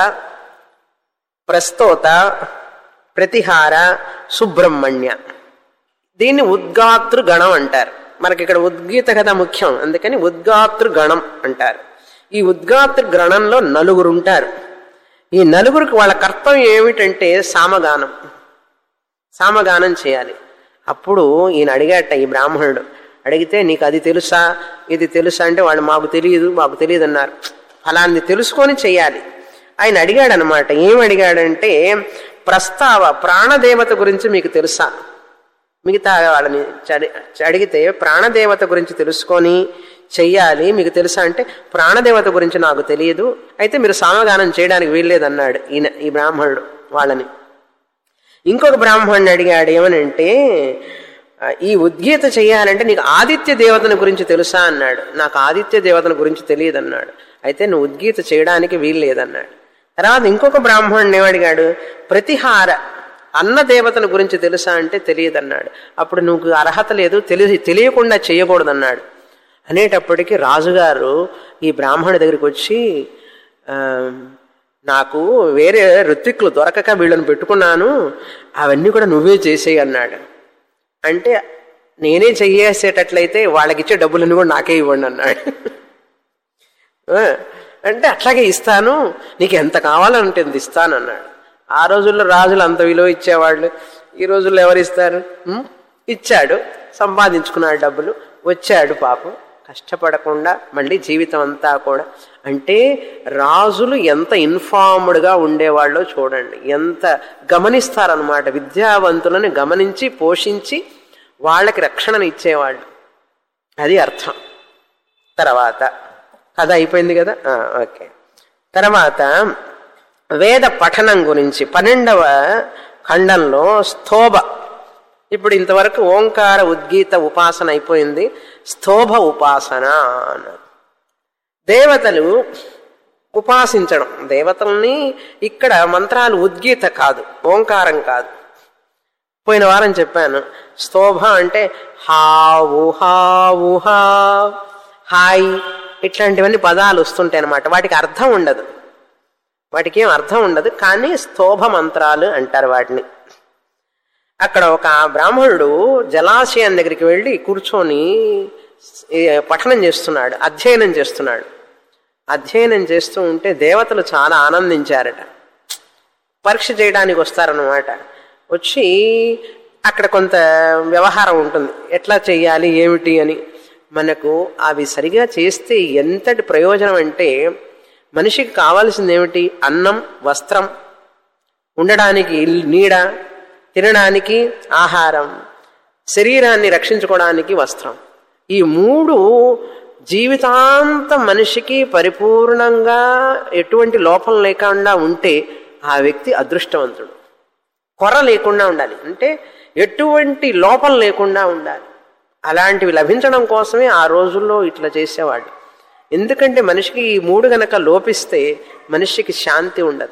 Speaker 1: ప్రస్తోత ప్రతిహార సుబ్రహ్మణ్య దీన్ని ఉద్గాతృ గణం అంటారు మనకి ఇక్కడ ఉద్గీత కథ ముఖ్యం అందుకని ఉద్గాతృ గణం అంటారు ఈ ఉద్గాతృ గణంలో నలుగురు ఉంటారు ఈ నలుగురికి వాళ్ళ కర్తవ్యం ఏమిటంటే సామగానం సామగానం చేయాలి అప్పుడు ఈయన అడిగాట ఈ బ్రాహ్మణుడు అడిగితే నీకు అది తెలుసా ఇది తెలుసా అంటే వాళ్ళు మాకు తెలియదు మాకు తెలియదు అన్నారు ఫలాన్ని తెలుసుకొని చెయ్యాలి ఆయన అడిగాడు అనమాట ఏం అడిగాడంటే ప్రస్తావ ప్రాణదేవత గురించి మీకు తెలుసా మిగతా వాళ్ళని చడి- అడిగితే ప్రాణదేవత గురించి తెలుసుకొని చెయ్యాలి మీకు తెలుసా అంటే ప్రాణదేవత గురించి నాకు తెలియదు అయితే మీరు సామగానం చేయడానికి వీల్లేదన్నాడు ఈయన ఈ బ్రాహ్మణుడు వాళ్ళని ఇంకొక బ్రాహ్మణుడు అడిగాడు ఏమనంటే ఆ, ఈ ఉద్గీత చేయాలంటే నీకు ఆదిత్య దేవతను గురించి తెలుసా అన్నాడు నాకు ఆదిత్య దేవతను గురించి తెలియదు అన్నాడు అయితే నువ్వు ఉద్గీత చేయడానికి వీల్లేదన్నాడు తర్వాత ఇంకొక బ్రాహ్మణుడు ఏమడిగాడు ప్రతిహార అన్న దేవతను గురించి తెలుసా అంటే తెలియదన్నాడు అప్పుడు నువ్వు అర్హత లేదు తెలియ తెలియకుండా చేయకూడదన్నాడు అనేటప్పటికీ రాజుగారు ఈ బ్రాహ్మణుడి దగ్గరికి వచ్చి ఆ, నాకు వేరే ఋత్విక్కులు దొరకక వీళ్ళని పెట్టుకున్నాను అవన్నీ కూడా నువ్వే చేసేయి అన్నాడు అంటే నేనే చెయ్యేసేటట్లయితే వాళ్ళకి ఇచ్చే డబ్బులన్నీ కూడా నాకే ఇవ్వండి అన్నాడు ఆ, అంటే అట్లాగే ఇస్తాను నీకు ఎంత కావాలంటే ఎంత ఇస్తాను అన్నాడు ఆ రోజుల్లో రాజులు అంత విలువ ఇచ్చేవాళ్ళు ఈ రోజుల్లో ఎవరు ఇస్తారు ఉం? ఇచ్చాడు సంపాదించుకున్నాడు డబ్బులు వచ్చాడు పాపం కష్టపడకుండా మళ్ళీ జీవితం అంతా కూడా అంటే రాజులు ఎంత ఇన్ఫార్మ్డ్గా ఉండేవాళ్ళో చూడండి ఎంత గమనిస్తారనమాట విద్యావంతులను గమనించి పోషించి వాళ్ళకి రక్షణను ఇచ్చేవాళ్ళు అది అర్థం తర్వాత కథ అయిపోయింది కదా ఆ, ఓకే తర్వాత వేద పఠనం గురించి పన్నెండవ ఖండంలో స్థోభ ఇప్పుడు ఇంతవరకు ఓంకార ఉద్గీత ఉపాసన అయిపోయింది స్థోభ ఉపాసన అన్నారు దేవతలు ఉపాసించడం దేవతల్ని ఇక్కడ మంత్రాలు ఉద్గీత కాదు ఓంకారం కాదు పోయిన వారం చెప్పాను స్తోభ అంటే హావు హావు హా హాయ్ ఇట్లాంటివన్నీ పదాలు వస్తుంటాయి అన్నమాట వాటికి అర్థం ఉండదు వాటికి ఏం అర్థం ఉండదు కానీ స్తోభ మంత్రాలు అంటారు వాటిని అక్కడ ఒక బ్రాహ్మణుడు జలాశయం దగ్గరికి వెళ్ళి కూర్చొని ఈ పఠనం చేస్తున్నాడు అధ్యయనం చేస్తున్నాడు అధ్యయనం చేస్తూ ఉంటే దేవతలు చాలా ఆనందించారట పరీక్ష చేయడానికి వస్తారన్నమాట వచ్చి అక్కడ కొంత వ్యవహారం ఉంటుంది ఎట్లా చేయాలి ఏమిటి అని మనకు అవి సరిగా చేస్తే ఎంతటి ప్రయోజనం అంటే మనిషికి కావాల్సింది ఏమిటి అన్నం వస్త్రం ఉండడానికి ఇల్- నీడ తినడానికి ఆహారం శరీరాన్ని రక్షించుకోవడానికి వస్త్రం ఈ మూడు జీవితాంతం మనిషికి పరిపూర్ణంగా ఎటువంటి లోపం లేకుండా ఉంటే ఆ వ్యక్తి అదృష్టవంతుడు కొర లేకుండా ఉండాలి అంటే ఎటువంటి లోపం లేకుండా ఉండాలి అలాంటివి లభించడం కోసమే ఆ రోజుల్లో ఇట్లా చేసేవాడు ఎందుకంటే మనిషికి ఈ మూడు గనక లోపిస్తే మనిషికి శాంతి ఉండదు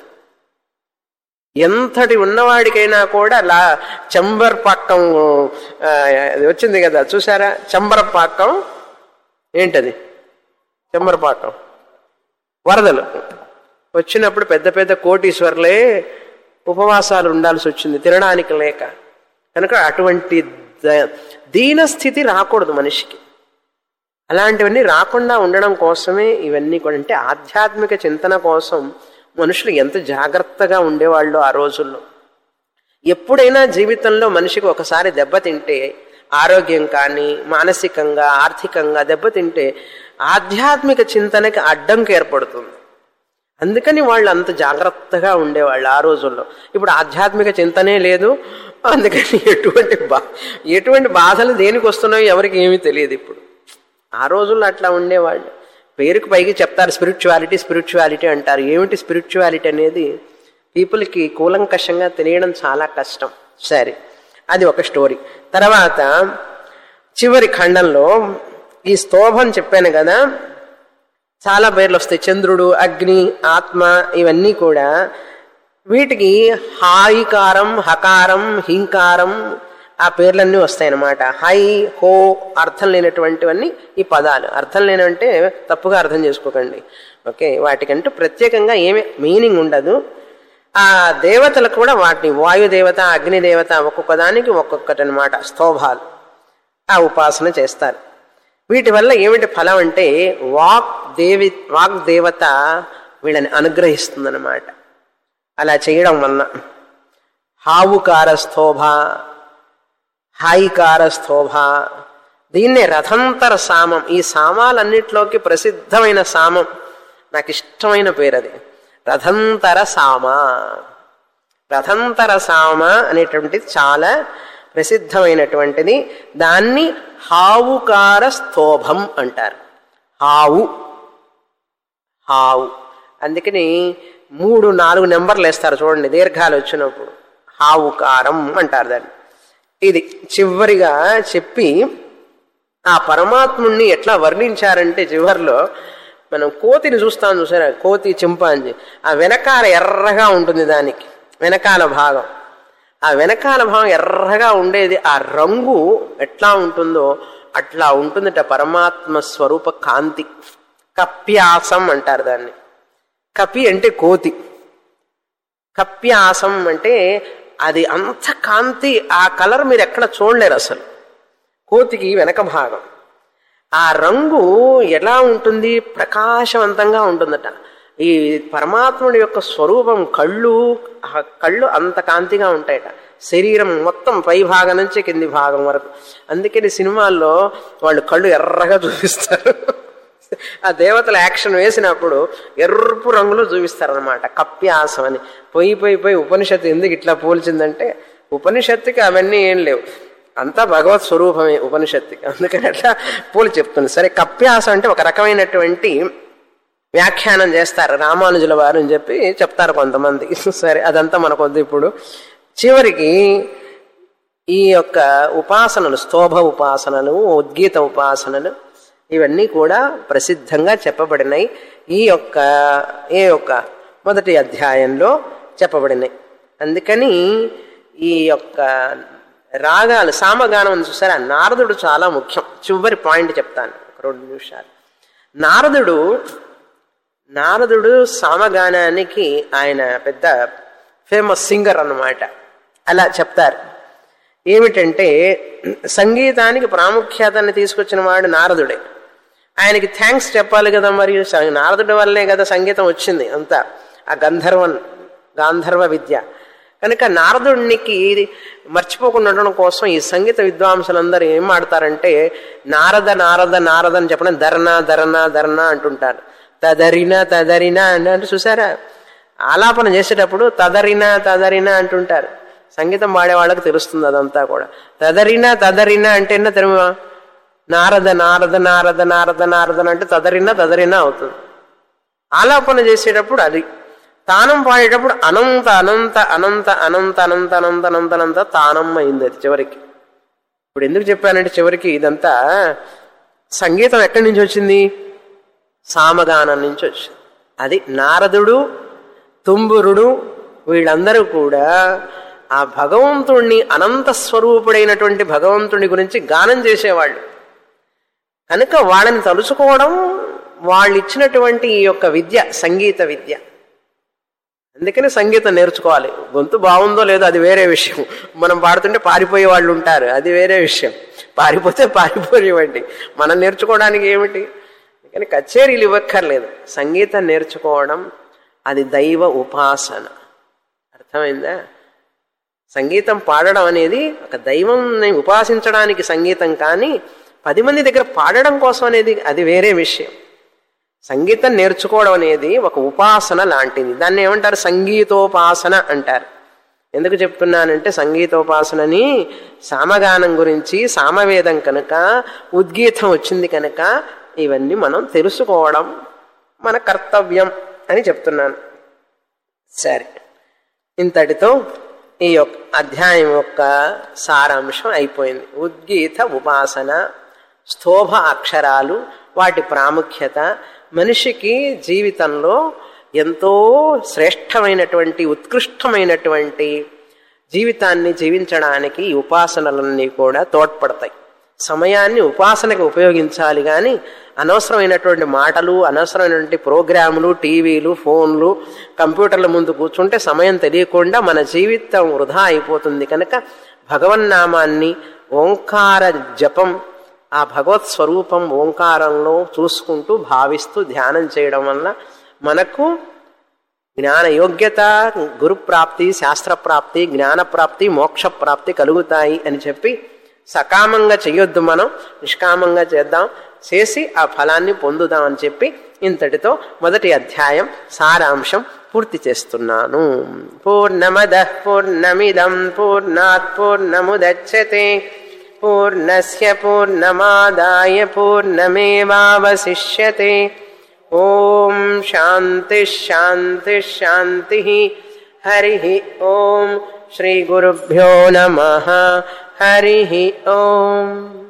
Speaker 1: ఎంతటి ఉన్నవాడికైనా కూడా లా చంబర్పాక్కం ఆ, అది వచ్చింది కదా చూసారా చంబరపాక్కం ఏంటది చంబరపాక్కం వరదలు వచ్చినప్పుడు పెద్ద పెద్ద కోటీశ్వర్లే ఉపవాసాలు ఉండాల్సి వచ్చింది తినడానికి లేక కనుక అటువంటి ద- దీన స్థితి రాకూడదు మనిషికి అలాంటివన్నీ రాకుండా ఉండడం కోసమే ఇవన్నీ కూడా అంటే ఆధ్యాత్మిక చింతన కోసం మనుషులు ఎంత జాగ్రత్తగా ఉండేవాళ్ళు ఆ రోజుల్లో ఎప్పుడైనా జీవితంలో మనిషికి ఒకసారి దెబ్బతింటే ఆరోగ్యం కానీ మానసికంగా ఆర్థికంగా దెబ్బతింటే ఆధ్యాత్మిక చింతనకి అడ్డంకి ఏర్పడుతుంది అందుకని వాళ్ళు అంత జాగ్రత్తగా ఉండేవాళ్ళు ఆ రోజుల్లో ఇప్పుడు ఆధ్యాత్మిక చింతనే లేదు అందుకని ఎటువంటి బా ఎటువంటి బాధలు దేనికి వస్తున్నాయో ఎవరికి ఏమీ తెలియదు ఇప్పుడు ఆ రోజుల్లో అట్లా ఉండేవాళ్ళు పేరుకు పైకి చెప్తారు స్పిరిచువాలిటీ స్పిరిచువాలిటీ అంటారు ఏమిటి స్పిరిచువాలిటీ అనేది పీపుల్కి కూలంకషంగా తెలియడం చాలా కష్టం సరే అది ఒక స్టోరీ తర్వాత చివరి ఖండంలో ఈ స్తోభం చెప్పాను కదా చాలా పేర్లు వస్తాయి చంద్రుడు అగ్ని ఆత్మ ఇవన్నీ కూడా వీటికి హాయికారం హకారం హింకారం ఆ పేర్లన్నీ వస్తాయన్నమాట హై హో అర్థం లేనటువంటివన్నీ ఈ పదాలు అర్థం లేనంటే తప్పుగా అర్థం చేసుకోకండి ఓకే వాటికంటూ ప్రత్యేకంగా ఏమి మీనింగ్ ఉండదు ఆ దేవతలకు కూడా వాటిని వాయుదేవత అగ్నిదేవత ఒక్కొక్క దానికి ఒక్కొక్కటి అనమాట స్తోభాలు ఆ ఉపాసన చేస్తారు వీటి వల్ల ఏమిటి ఫలం అంటే వాక్ దేవి వాక్ దేవత వీళ్ళని అనుగ్రహిస్తుందన్నమాట అలా చేయడం వలన హావుకార స్తోభ హాయికార స్తోభ దీన్నే రథంతర సామం ఈ సామాలన్నిటిలోకి ప్రసిద్ధమైన సామం నాకు ఇష్టమైన పేరు అది రథంతర సామ రథంతర సామ అనేటువంటిది చాలా ప్రసిద్ధమైనటువంటిది దాన్ని హావుకార స్తోభం అంటారు హావు హావు అందుకని మూడు నాలుగు నెంబర్లు వేస్తారు చూడండి దీర్ఘాలు వచ్చినప్పుడు హావుకారం అంటారు దాన్ని ఇది చివరిగా చెప్పి ఆ పరమాత్ముణ్ణి ఎట్లా వర్ణించారంటే చివరిలో మనం కోతిని చూస్తాం చూసారా కోతి చింపాంజీ ఆ వెనకాల ఎర్రగా ఉంటుంది దానికి వెనకాల భాగం ఆ వెనకాల భాగం ఎర్రగా ఉండేది ఆ రంగు ఎట్లా ఉంటుందో అట్లా ఉంటుందట పరమాత్మ స్వరూప కాంతి కప్యాసం అంటారు దాన్ని కపి అంటే కోతి కప్యాసం అంటే అది అంత కాంతి ఆ కలర్ మీరు ఎక్కడ చూడలేరు అసలు కోతికి వెనక భాగం ఆ రంగు ఎలా ఉంటుంది ప్రకాశవంతంగా ఉంటుందట ఈ పరమాత్ముడి యొక్క స్వరూపం కళ్ళు ఆ కళ్ళు అంత కాంతిగా ఉంటాయట శరీరం మొత్తం పై భాగం నుంచి కింది భాగం వరకు అందుకని సినిమాల్లో వాళ్ళు కళ్ళు ఎర్రగా చూపిస్తారు ఆ దేవతల యాక్షన్ వేసినప్పుడు ఎర్రపు రంగులో చూపిస్తారనమాట కప్యాసం అని పోయి పోయి పోయి ఉపనిషత్తు ఎందుకు ఇట్లా పోల్చిందంటే ఉపనిషత్తుకి అవన్నీ ఏం లేవు అంతా భగవత్ స్వరూపమే ఉపనిషత్తుకి అందుకని అట్లా పోలి చెప్తుంది సరే కప్యాసం అంటే ఒక రకమైనటువంటి వ్యాఖ్యానం చేస్తారు రామానుజుల వారు అని చెప్పి చెప్తారు కొంతమంది సరే అదంతా మనకొద్దు ఇప్పుడు చివరికి ఈ యొక్క ఉపాసనలు స్తోభ ఉపాసనలు ఉద్గీత ఉపాసనలు ఇవన్నీ కూడా ప్రసిద్ధంగా చెప్పబడినాయి ఈ యొక్క ఏ యొక్క మొదటి అధ్యాయంలో చెప్పబడినాయి అందుకని ఈ యొక్క రాగాలు సామగానం ఉంది చూసారా నారదుడు చాలా ముఖ్యం చివరి పాయింట్ చెప్తాను ఒక రెండు నిమిషాలు నారదుడు నారదుడు సామగానానికి ఆయన పెద్ద ఫేమస్ సింగర్ అన్నమాట అలా చెప్తారు ఏమిటంటే సంగీతానికి ప్రాముఖ్యతని తీసుకొచ్చిన వాడు నారదుడే ఆయనకి థ్యాంక్స్ చెప్పాలి కదా మరి స- నారదుడి వల్లే కదా సంగీతం వచ్చింది అంతా ఆ గంధర్వన్ గాంధర్వ విద్య కనుక నారదుడికి మర్చిపోకుండా ఉండడం కోసం ఈ సంగీత విద్వాంసులందరూ ఏం ఆడతారంటే నారద నారద నారద అని చెప్పడం ధరణ ధరణ ధరణ అంటుంటారు తదరిన తదరిన అని అంటే చూసారా ఆలాపన చేసేటప్పుడు తదరిన తదరిన అంటుంటారు సంగీతం పాడే వాళ్ళకి తెలుస్తుంది అదంతా కూడా తదరిన తదరిన అంటేనే తెలుగు నారద నారద నారద నారద నారదన అంటే తదరిన తదరిన అవుతుంది ఆలాపన చేసేటప్పుడు అది తానం పాడేటప్పుడు అనంత అనంత అనంత అనంత అనంత అనంత అనంత అనంత తానం అయింది అది చివరికి ఇప్పుడు ఎందుకు చెప్పానంటే చివరికి ఇదంతా సంగీతం ఎక్కడి నుంచి వచ్చింది సామగానం నుంచి వచ్చింది అది నారదుడు తుంబురుడు వీళ్ళందరూ కూడా ఆ భగవంతుణ్ణి అనంత స్వరూపుడైనటువంటి భగవంతుని గురించి గానం చేసేవాళ్ళు కనుక వాళ్ళని తలుచుకోవడం వాళ్ళు ఇచ్చినటువంటి ఈ యొక్క విద్య సంగీత విద్య అందుకని సంగీతం నేర్చుకోవాలి గొంతు బాగుందో లేదో అది వేరే విషయం మనం పాడుతుంటే పారిపోయే వాళ్ళు ఉంటారు అది వేరే విషయం పారిపోతే పారిపోనివ్వండి మనం నేర్చుకోవడానికి ఏమిటి కానీ కచేరీలు ఇవ్వక్కర్లేదు సంగీతం నేర్చుకోవడం అది దైవ ఉపాసన అర్థమైందా సంగీతం పాడడం అనేది ఒక దైవంని ఉపాసించడానికి సంగీతం కానీ పది మంది దగ్గర పాడడం కోసం అనేది అది వేరే విషయం సంగీతం నేర్చుకోవడం అనేది ఒక ఉపాసన లాంటిది దాన్ని ఏమంటారు సంగీతోపాసన అంటారు ఎందుకు చెప్తున్నానంటే సంగీతోపాసనని సామగానం గురించి సామవేదం కనుక ఉద్గీతం వచ్చింది కనుక ఇవన్నీ మనం తెలుసుకోవడం మన కర్తవ్యం అని చెప్తున్నాను సరే ఇంతటితో ఈ యొక్క అధ్యాయం యొక్క సారాంశం అయిపోయింది ఉద్గీత ఉపాసన స్థోభ అక్షరాలు వాటి ప్రాముఖ్యత మనిషికి జీవితంలో ఎంతో శ్రేష్టమైనటువంటి ఉత్కృష్టమైనటువంటి జీవితాన్ని జీవించడానికి ఈ ఉపాసనలన్నీ కూడా తోడ్పడతాయి సమయాన్ని ఉపాసనకి ఉపయోగించాలి కానీ అనవసరమైనటువంటి మాటలు అనవసరమైనటువంటి ప్రోగ్రాములు టీవీలు ఫోన్లు కంప్యూటర్ల ముందు కూర్చుంటే సమయం తెలియకుండా మన జీవితం వృధా అయిపోతుంది కనుక భగవన్నామాన్ని ఓంకార జపం ఆ భగవత్ స్వరూపం ఓంకారంలో చూసుకుంటూ భావిస్తూ ధ్యానం చేయడం వల్ల మనకు జ్ఞాన యోగ్యత గురుప్రాప్తి శాస్త్రప్రాప్తి జ్ఞానప్రాప్తి మోక్షప్రాప్తి కలుగుతాయి అని చెప్పి సకామంగా చెయ్యొద్దు మనం నిష్కామంగా చేద్దాం చేసి ఆ ఫలాన్ని పొందుదాం అని చెప్పి ఇంతటితో మొదటి అధ్యాయం సారాంశం పూర్తి చేస్తున్నాను పూర్ణమద పూర్ణమిదం పూర్ణాత్ పూర్ణముదచ్చతే పూర్ణస్య పూర్ణమాదాయ పూర్ణమేవావశిష్యతే ఓం శాంతి శాంతి శాంతి హరి ఓం శ్రీ గురుభ్యో నమ హరి ఓం